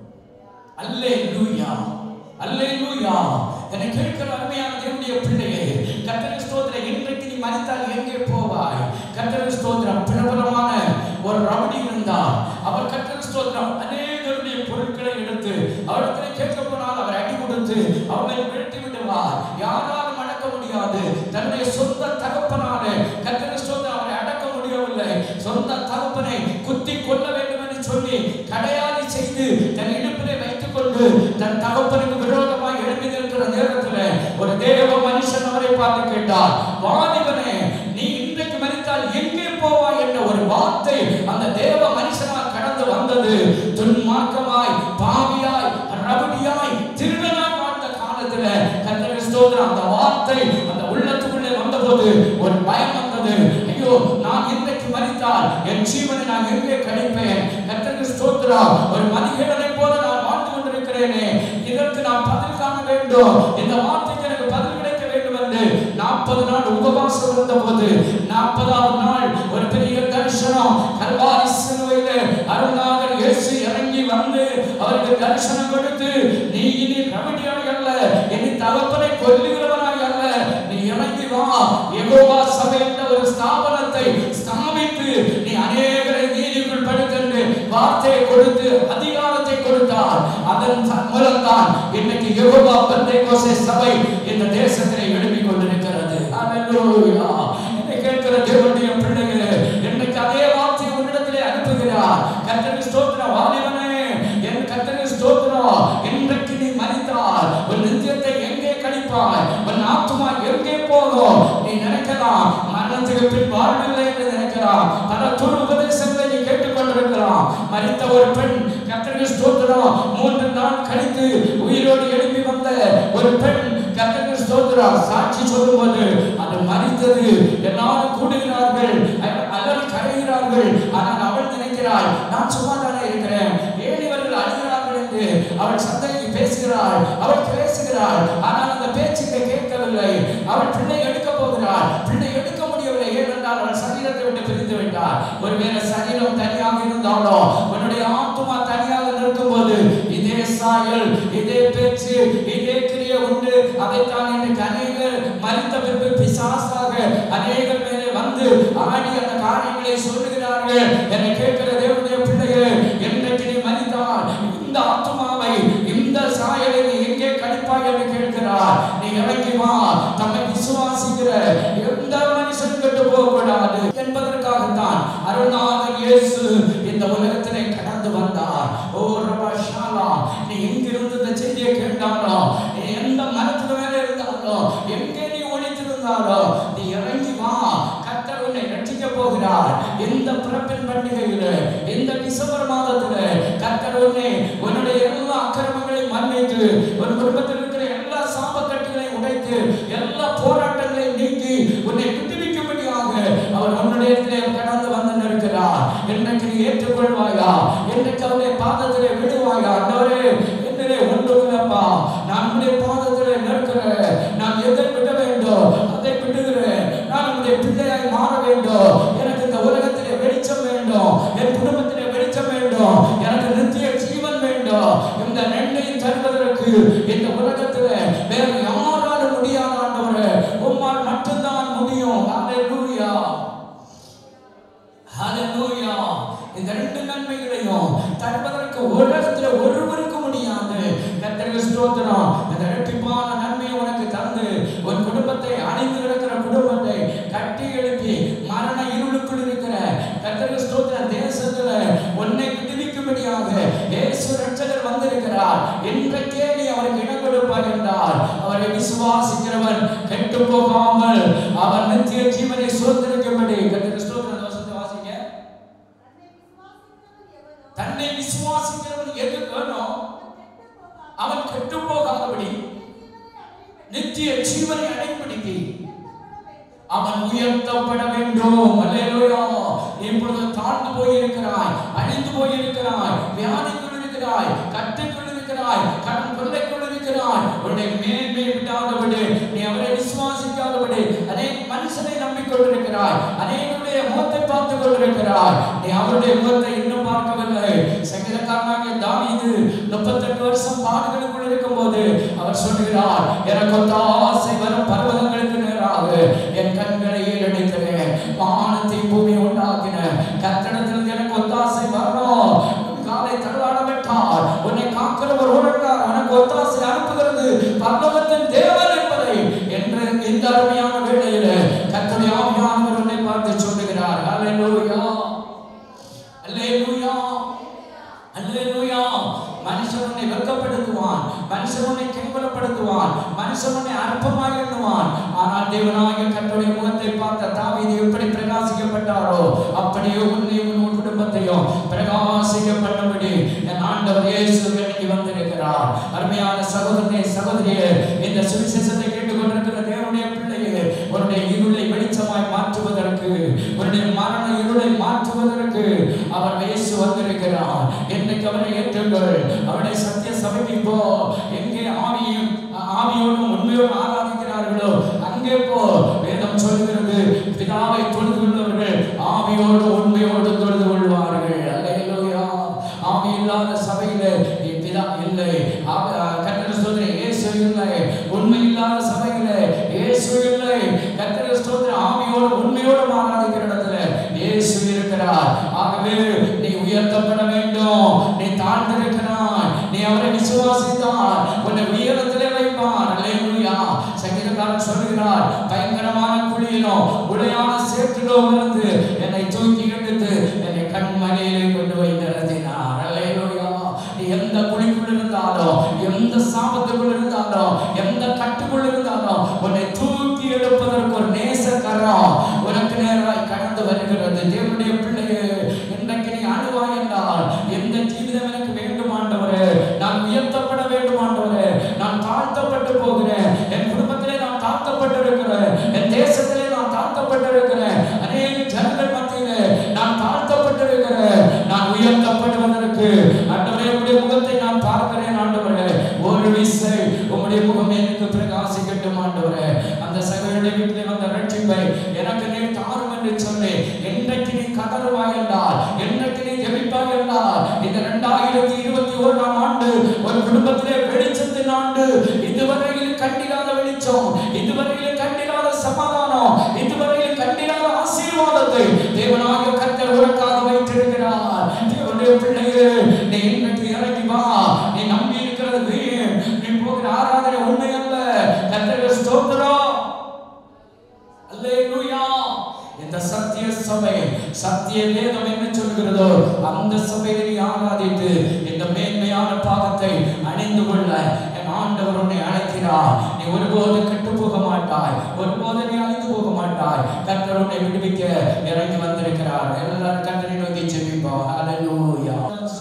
அல்லேலூயா அல்லேலூயா என்னை கேட்கிற அருமையான தேவனுடைய பிள்ளையே கர்த்தர் ஸ்தோத்திரம் இன்றைக்கு நீ மறித்தால் எங்கே போவாய் கர்த்தர் ஸ்தோத்திரம் பிரபலமான ஒரு ரவுடி இருந்தார் அவர் கர்த்தர் ஸ்தோத்திரம் அநேகருடைய பொருட்களை எடுத்து அவரிடத்தில் கேட்க போனால் அவர் அடி கொடுத்து அவரை விரட்டி விடுவார் யாராலும் அடக்க முடியாது தன்னுடைய சொந்த தகப்பனாலே கர்த்தர் ஸ்தோத்திரம் அவரை அடக்க முடியவில்லை சொந்த தகப்பனை குத்தி கொல்ல வேண்டும் என்று சொல்லி கடையாளி செய்து தன் இடுப்பிலே வைத்துக் கொண்டு தன் தகப்பனுக்கு விரோதமாக எழுப்பி நிற்கிற நேரத்தில் ஒரு தேவ மனுஷன் அவரை பார்த்து கேட்டார் வாலிபனே நீ இன்றைக்கு மறித்தால் எங்கே போவாய் என்ற ஒரு வார்த்தை அந்த தேவ மனுஷனால் கடந்து வந்தது துன்மார்க்கமாய் பாவியாய் ரபடியாய் திருடனாய் வாழ்ந்த காலத்துல கர்த்தர் ஸ்தோத்திரம் அந்த வார்த்தை அந்த உள்ளத்துக்குள்ளே வந்தபோது ஒரு பயம் வந்தது ஐயோ நான் இன்றைக்கு மறித்தால் என் ஜீவனை நான் எங்கே கழிப்பேன் கர்த்தருக்கு ஸ்தோத்திரம் ஒரு மதிகேடனை போல நான் வாழ்ந்து கொண்டிருக்கிறேனே இதற்கு நான் பதில் காண வேண்டும் இந்த வார்த்தைக்கு எனக்கு பதில் கிடைக்க வேண்டும் என்று நாற்பது நாள் உபவாசம் இருந்த போது நாற்பதாவது நாள் ஒரு பெரிய தரிசனம் கல்வாரி சிலுவையிலே அருணாகர் இயேசு இறங்கி வந்து அவருக்கு தரிசனம் கொடுத்து நீ இனி ரமணியாய் அல்ல இனி தகப்பனை கொல்லுகிறவனாய் அல்ல நீ இறங்கி வா யெகோவா சபை என்ற ஒரு ஸ்தாபனத்தை ஸ்தாபித்து நீ அநேகரை நீதிக்குள் படுத்தென்று வார்த்தையை கொடுத்து அதிகாரத்தை கொடுத்தார் அதன் த- மூலம்தான் இன்னைக்கு யெகோவா பெந்தைக்கோஸ்தே சபை இந்த தேசத்திலே எழுப்பிக் கொண்டிருக்கிறது அல்லேலூயா என்னை கேட்கிற தேவனுடைய பிள்ளைகளே இன்னைக்கு அதே வார்த்தையை உன்னிடத்திலே அனுப்புகிறார் கர்த்தருக்கு ஸ்தோத்திரம் வாலிபனே என் கர்த்தருக்கு ஸ்தோத்திரம் இன்றைக்கு நீ மறித்தால் உன் நித்தியத்தை எங்கே கழிப்பாய் உன் ஆத்துமா எங்கே போகும் நீ நினைக்கலாம் மரணத்துக்கு பின் வாழ்வில்லை என்று நினைக்கலாம் பல துரு உபதேசங்களை நீ கேட்டுக்கொண்டிருக்கலாம் மறித்த ஒரு பெண் கர்த்தருக்கு ஸ்தோத்திரம் மூன்று நாள் கழித்து உயிரோடு எழுப்பி வந்த ஒரு பெண் கர்த்தருக்கு ஸ்தோத்திரம் சாட்சி சொல்லும்போது அது மறித்தது எல்லாரும் கூடுகிறார்கள் அல்லது கரைகிறார்கள் ஆனால் அவள் நினைக்கிறாள் நான் சும்மா தானே இருக்கிறேன் ஏன் இவர்கள் அழுகிறார்கள் என்று அவள் சந்தைக்கு பேசுகிறாள் அவள் பேசுகிறாள் ஆனால் அந்த பேச்சுக்கு கேட்கவில்லை அவள் பிள்ளை எடுக்க போகிறாள் பிள்ளை எடுக்க முடியவில்லை ஏனென்றால் அவள் சரீரத்தை விட்டு பிரிந்து விட்டார் ஒருவேளை சரீரம் தனியாக இருந்தாலும் உன்னுடைய ஆத்துமா தனியாக நிற்கும்போது இதே சாயல் இதே பேச்சு இதே கிரிய உண்டு அதைத்தான் இன்றைக்கு அநேகர் மறித்த பின்பு பிசாசாக அநேகர் மேலே வந்து ஆடி அந்த காரியங்களை சொல்லுகிறார்கள் என்னை கேட்கிற தேவனுடைய பிள்ளைகள் என்றைக்கு நீ மறித்தால் இந்த ஆத்துமாவை இந்த சாயலை நீ எங்கே கழிப்பாய் என்று கேட்கிறார் நீ இறங்கி வா தம்மை விசுவாசிக்கிற எந்த மனுஷன் கெட்டு போகக்கூடாது என்பதற்காகத்தான் அருணாதர் இயேசு இந்த உலகத்திலே கடந்து வந்தார் ஓ ரபாஷாலா நீ எங்கிருந்து இந்த செய்தியை கேட்டாலோ நீ எந்த மரத்துக்கு மேலே இருந்தாலோ எங்கே நீ ஒழித்திருந்தாலோ நீ இறங்கி வா கர்த்தர் உன்னை ரட்சிக்க போகிறார் இந்த பிறப்பின் பண்டிகையில இந்த டிசம்பர் மாதத்துல கர்த்தர் உன்னை உன்னுடைய எல்லா அக்கிரமங்களையும் மன்னித்து உன் குடும்பத்தில் இருக்கிற எல்லா சாபக்கட்டுகளையும் உடைத்து எல்லா போராட்டங்களையும் நீக்கி உன்னை விட்டுவிக்கும்படியாக அவர் உன்னுடைய கடந்து வந்து நிற்கிறார் இன்றைக்கு நீ ஏற்றுக்கொள்வாயா இன்றைக்கு அவருடைய பாதத்திலே விடுவாயா அந்தவரே என்னிலே ஒன்றுமில்லப்பா நான் உன்னுடைய பாதத்திலே நிற்கிறேன் நான் எதை விட வேண்டும் அதை விடுகிறேன் நான் உன்னுடைய பிள்ளையாய் மாற வேண்டும் எனக்கு இந்த உலகத்திலே வெளிச்சம் வேண்டும் என் குடும்பத்திலே வெளிச்சம் வேண்டும் எனக்கு நித்திய ஜீவன் வேண்டும் இந்த நன்மையை தருவதற்கு இந்த உலகத்திலே வேற யாராலும் முடியாத ஆண்டவரே உம்மால் மட்டும்தான் முடியும் ஹalleluya ஹalleluya இந்த ரெண்டு நன்மைகளையும் தருவதற்கு உலகத்துல ஒருவருக்கு முடியாது கர்த்தருக்கு ஸ்தோத்திரம் இந்த இரட்டிப்பான இன்றைக்கே நீ அவருக்கு இடம் கொடுப்பாய் என்றால் அவரை விசுவாசிக்கிறவன் கெட்டு போகாமல் அவன் நித்திய ஜீவனை சுதந்திரிக்கும்படி கத்திர ஸ்தோத்திரம் வசனத்தை வாசிங்க தன்னை விசுவாசிக்கிறவன் தன்னை விசுவாசிக்கிறவன் எவனோ எது வேணும் அவன் அவன் கெட்டு கெட்டுப் போகாமல் போகாதபடி நித்திய ஜீவனை அடைப்பிடிக்கு அவன் உயர்த்தப்பட வேண்டும் அல்லேலூயா இப்பொழுது தாழ்ந்து போயிருக்கிறாய் அழிந்து போயிருக்கிறாய் வியாதிக்குள் இருக்கிறாய் கட்டுக்குள் இருக்கிறாய் கடன் கொள்ளைக்குள் இருக்கிறாய் உன்னை மேன்மை விடாதபடி நீ அவரை விசுவாசிக்காதபடி அநேக மனுஷனை நம்பிக்கொண்டிருக்கிறாய் அநேகருடைய முகத்தை பார்த்து கொண்டிருக்கிறாய் நீ அவருடைய முகத்தை இன்னும் பார்க்கவில்லை சங்கீதக்காரனாகிய தாவீது முப்பத்தெட்டு வருஷம் பாடுகளுக்குள் இருக்கும்போது அவர் சொல்கிறார் எனக்கு ஒத்தாசை வரும் பர்வதங்களுக்கு நேராக என் கண்களை ஏறெடுக்கிறேன் வானத்தை பூமி உண்டாக்கின கத்தடத்தில் எனக்கு ஒத்தாசை வரணும் உன் காலை தள்ளாட விட்டார் உன்னை காக்கிறவர் உறங்கார் உனக்கு ஒத்தாசை அனுப்புகிறது பர்வதத்தின் தேவன் என்பதை என்று இந்த அருமையான வேளையில கத்தனை ஆவியானவர் உன்னை பார்த்து சொல்லுகிறார் அல்லேலூயா அல்லேலூயா அல்லேலூயா மனுஷன் உன்னை வெட்கப்படுத்துவான் மனுஷன் உன்னை கேவலப்படுத்துவான் மனுஷன் உன்னை அற்பமாய் எண்ணுவான் ஆனால் தேவனாகிய கர்த்தருடைய முகத்தை பார்த்த தாவீது எப்படி பிரகாசிக்கப்பட்டாரோ அப்படியே உன்னையும் உன் குடும்பத்தையும் பிரகாசிக்கப்பட்டபடி என் ஆண்டவர் இயேசு இறங்கி வந்திருக்கிறார் அருமையான சகோதரனே சகோதரியே இந்த சுவிசேஷத்தை கேட்டுக்கொண்டிருக்கிற தேவனுடைய பிள்ளையே உன்னுடைய இருளை வெளிச்சமாய் மாற்றுவதற்கு உன்னுடைய மரண இருளை மாற்றுவதற்கு அவர் இயேசு வந்திருக்கிறார் என்னைக்கு அவரை ஏற்றுங்கள் அவருடைய சத்திய சபைக்கு போ எங்கே ஆவியும் ஆவியோடும் உண்மையோடும் ஆராதிக்கிறார்களோ அங்கே போ வேதம் சொல்கிறது பிதாவை தொழுது கொள்பவர்கள் ஆவியோடு உண்மையோடு தொழுது கொள்வார்கள் அல்லேலூயா ஆவி இல்லாத சபையில பிதா இல்லை கத்தர் ஸ்தோத்திர இயேசு இல்லை உண்மை இல்லாத சபையில இயேசு இல்லை கத்தர் ஸ்தோத்திர ஆவியோடு உண்மையோடு ஆராதிக்கிற இடத்துல இயேசு இருக்கிறார் ஆகவே நீ உயர்த்தப்பட வேண்டும் நீ தாழ்ந்திருக்கிறாய் நீ அவரை விசுவாசித்தார் உன்னை உயரத்திலே வைப்பார் அல்லேலூயா சங்கீதக்காரன் சொல்லுகிறார் பயங்கரமான குழியிலும் உடையான சேற்றிலும் இருந்து என்னை தூக்கி எடுத்து என்னை கண்மலையிலே கொண்டு போய் நிறுத்தினார் அல்லேலூயா நீ எந்த குழிக்குள் இருந்தாலும் எந்த சாபத்துக்குள் இருந்தாலும் எந்த கட்டுக்குள் இருந்தாலும் உன்னை தூக்கி எடுப்பதற்கு ஒரு நேசக்கரம் உனக்கு நேராய் கடந்து வருகிறது தேவனுடைய பிள்ளையே இன்றைக்கு நீ அழுவாய் என்றால் எந்த ஜீவிதம் எனக்கு வேண்டும் ஆண்டவரே நான் உயர்த்தப்பட வேண்டும் ஆண்டவரே நான் தாழ்த்தப்பட்டு போகிறேன் என் குடும்பத்திலே நான் தாழ்த்தப்பட்டு இருக்கிறேன் என் தேசத்திலே நான் தாழ்த்தப்பட்டு இருக்கிறேன் அநேக ஜனங்கள் மத்தியிலே நான் தாழ்த்தப்பட்டு இருக்கிறேன் நான் உயர்த்தப்படுவதற்கு ஆண்டவரே உம்முடைய முகத்தை நான் பார்க்கிறேன் ஆண்டவரே ஒரு விசை உம்முடைய முகம் எனக்கு பிரகாசிக்கட்டும் ஆண்டவரே அந்த சகோதரனுடைய வீட்டிலே வந்த ரட்சிப்பை எனக்கு நீ தாரும் என்று சொல்லி என்றைக்கு நீ கதறுவாய் என்றால் என்றைக்கு நீ ஜெபிப்பாய் என்றால் இந்த இரண்டாயிரத்தி இருபத்தி ஓராம் ஆண்டு ஒரு குடும்பத்திலே வெளிச்சத்தின் ஆண்டு இதுவரையில் கண்டிராத வெளிச்சம் இதுவரையில் கண்டிராத சமாதானம் இதுவரையில் கண்டிராத ஆசீர்வாதத்தை தேவனாக கர்த்தர் உனக்காக வைத்திருக்கிறார் தேவனுடைய பிள்ளையே நீ இன்றைக்கு இறங்கி வா நீ நம்பி இருக்கிறது வீண். நீ போகிற ஆராதனை உண்மை அல்ல கர்த்தருக்கு ஸ்தோத்திரம் அல்லேலூயா இந்த சத்திய சபை சத்திய வேதம் என்ன சொல்கிறதோ அந்த சபையை நீ ஆராதித்து இந்த மேன்மையான பாகத்தை அணிந்து கொள்ள என் ஆண்டவர் உன்னை அழைக்கிறார் நீ ஒருபோது கெட்டு போக மாட்டாய் ஒருபோது நீ அழிந்து போக மாட்டாய் கர்த்தர் உன்னை விடுவிக்க இறங்கி வந்திருக்கிறார் எல்லாரும் கர்த்தரை நோக்கி ஜெபிப்போம் ஹalleluya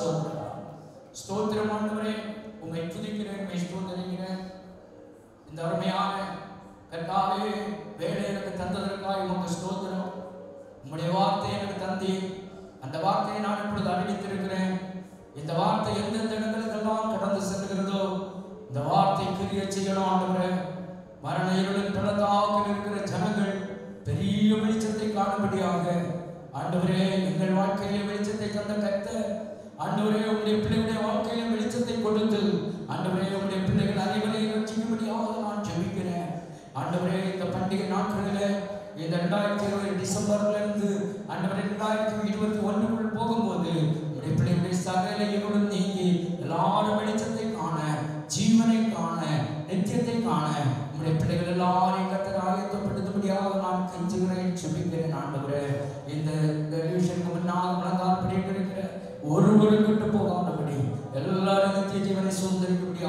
ஸ்தோத்திரம் ஆண்டவரே உம்மை துதிக்கிறேன் உம்மை ஸ்தோத்திரிக்கிறேன் இந்த அருமையான கர்த்தாவே வேலை எனக்கு தந்ததற்காக உமக்கு ஸ்தோத்திரம் உம்முடைய வார்த்தை எனக்கு தந்தி அந்த வார்த்தையை நான் இப்பொழுது அறிவித்திருக்கிறேன் இந்த வார்த்தை எந்தெந்த இடங்களுக்கெல்லாம் கடந்து செல்கிறதோ இந்த வார்த்தை கிரிய செய்யணும் ஆண்டவரே மரண இருளின் பள்ளத்தாக்கில் இருக்கிற ஜனங்கள் பெரிய வெளிச்சத்தை காணும்படியாக ஆண்டவரே எங்கள் வாழ்க்கையிலே வெளிச்சத்தை தந்த கர்த்தர் ஆண்டவரே உங்களுடைய பிள்ளைகளுடைய வாழ்க்கையில வெளிச்சத்தை கொடுத்து ஆண்டவரே உங்களுடைய பிள்ளைகள் அனைவரையும் ரட்சிக்கும்படியாக நான் ஜெபிக்கிறேன் ஆண்டவரே இந்த பண்டிகை நாட்களில் இந்த ரெண்டாயிரத்தி இருபது டிசம்பர்ல இருந்து ஆண்டவரே ரெண்டாயிரத்தி இருபத்தி ஒண்ணுக்குள் போகும்போது உங்களுடைய பிள்ளைகளுடைய சகல இருளும் நீங்கி எல்லாரும் வெளிச்சத்தை காண ஜீவனை காண நித்தியத்தை காண உங்களுடைய பிள்ளைகள் எல்லாரையும் கத்தர் ஆயத்தப்படுத்தும்படியாக நான் கெஞ்சுகிறேன் ஜெபிக்கிறேன் ஆண்டவரே இந்த டெலிவிஷனுக்கு முன்னால் முழங்கால் பண்ணிட்டு இருக்கிற ஒருவரும் விட்டு போகாதபடி எல்லாரும் நித்திய ஜீவனை சுதந்திரிக்கும்படி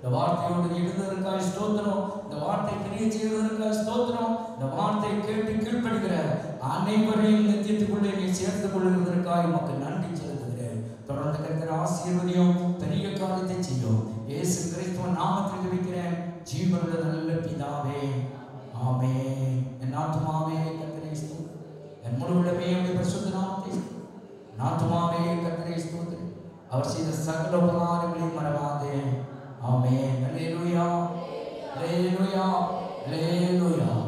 இந்த வார்த்தையோடு நீ இருந்ததற்காக ஸ்தோத்திரம் இந்த வார்த்தை கிரியை செய்வதற்காக ஸ்தோத்திரம் இந்த வார்த்தை கேட்டு கீழ்ப்படுகிற அனைவரையும் நித்தியத்துக்குள்ளே நீ சேர்த்துக் கொள்வதற்காக உமக்கு நன்றி செலுத்துகிறேன் தொடர்ந்து கருத்தர் ஆசீர்வதியும் பெரிய காரியத்தை செய்யும் இயேசு கிறிஸ்துவ நாமத்தில் ஜெபிக்கிறேன் ஜீவனுள்ள நல்ல பிதாவே ஆமே என் ஆத்துமாவே கர்த்தரை ஸ்தோத்திரம் என் முழுவதுமே உடைய பரிசுத்த நாமத்தை ஸ்தோத்திரம். என் ஆத்துமாவே கர்த்தரை ஸ்தோத்திரம் அவர் செய்த சகல உபகாரங்களையும் மறவாதே ஆமே அல்லேலூயா அல்லேலூயா அல்லேலூயா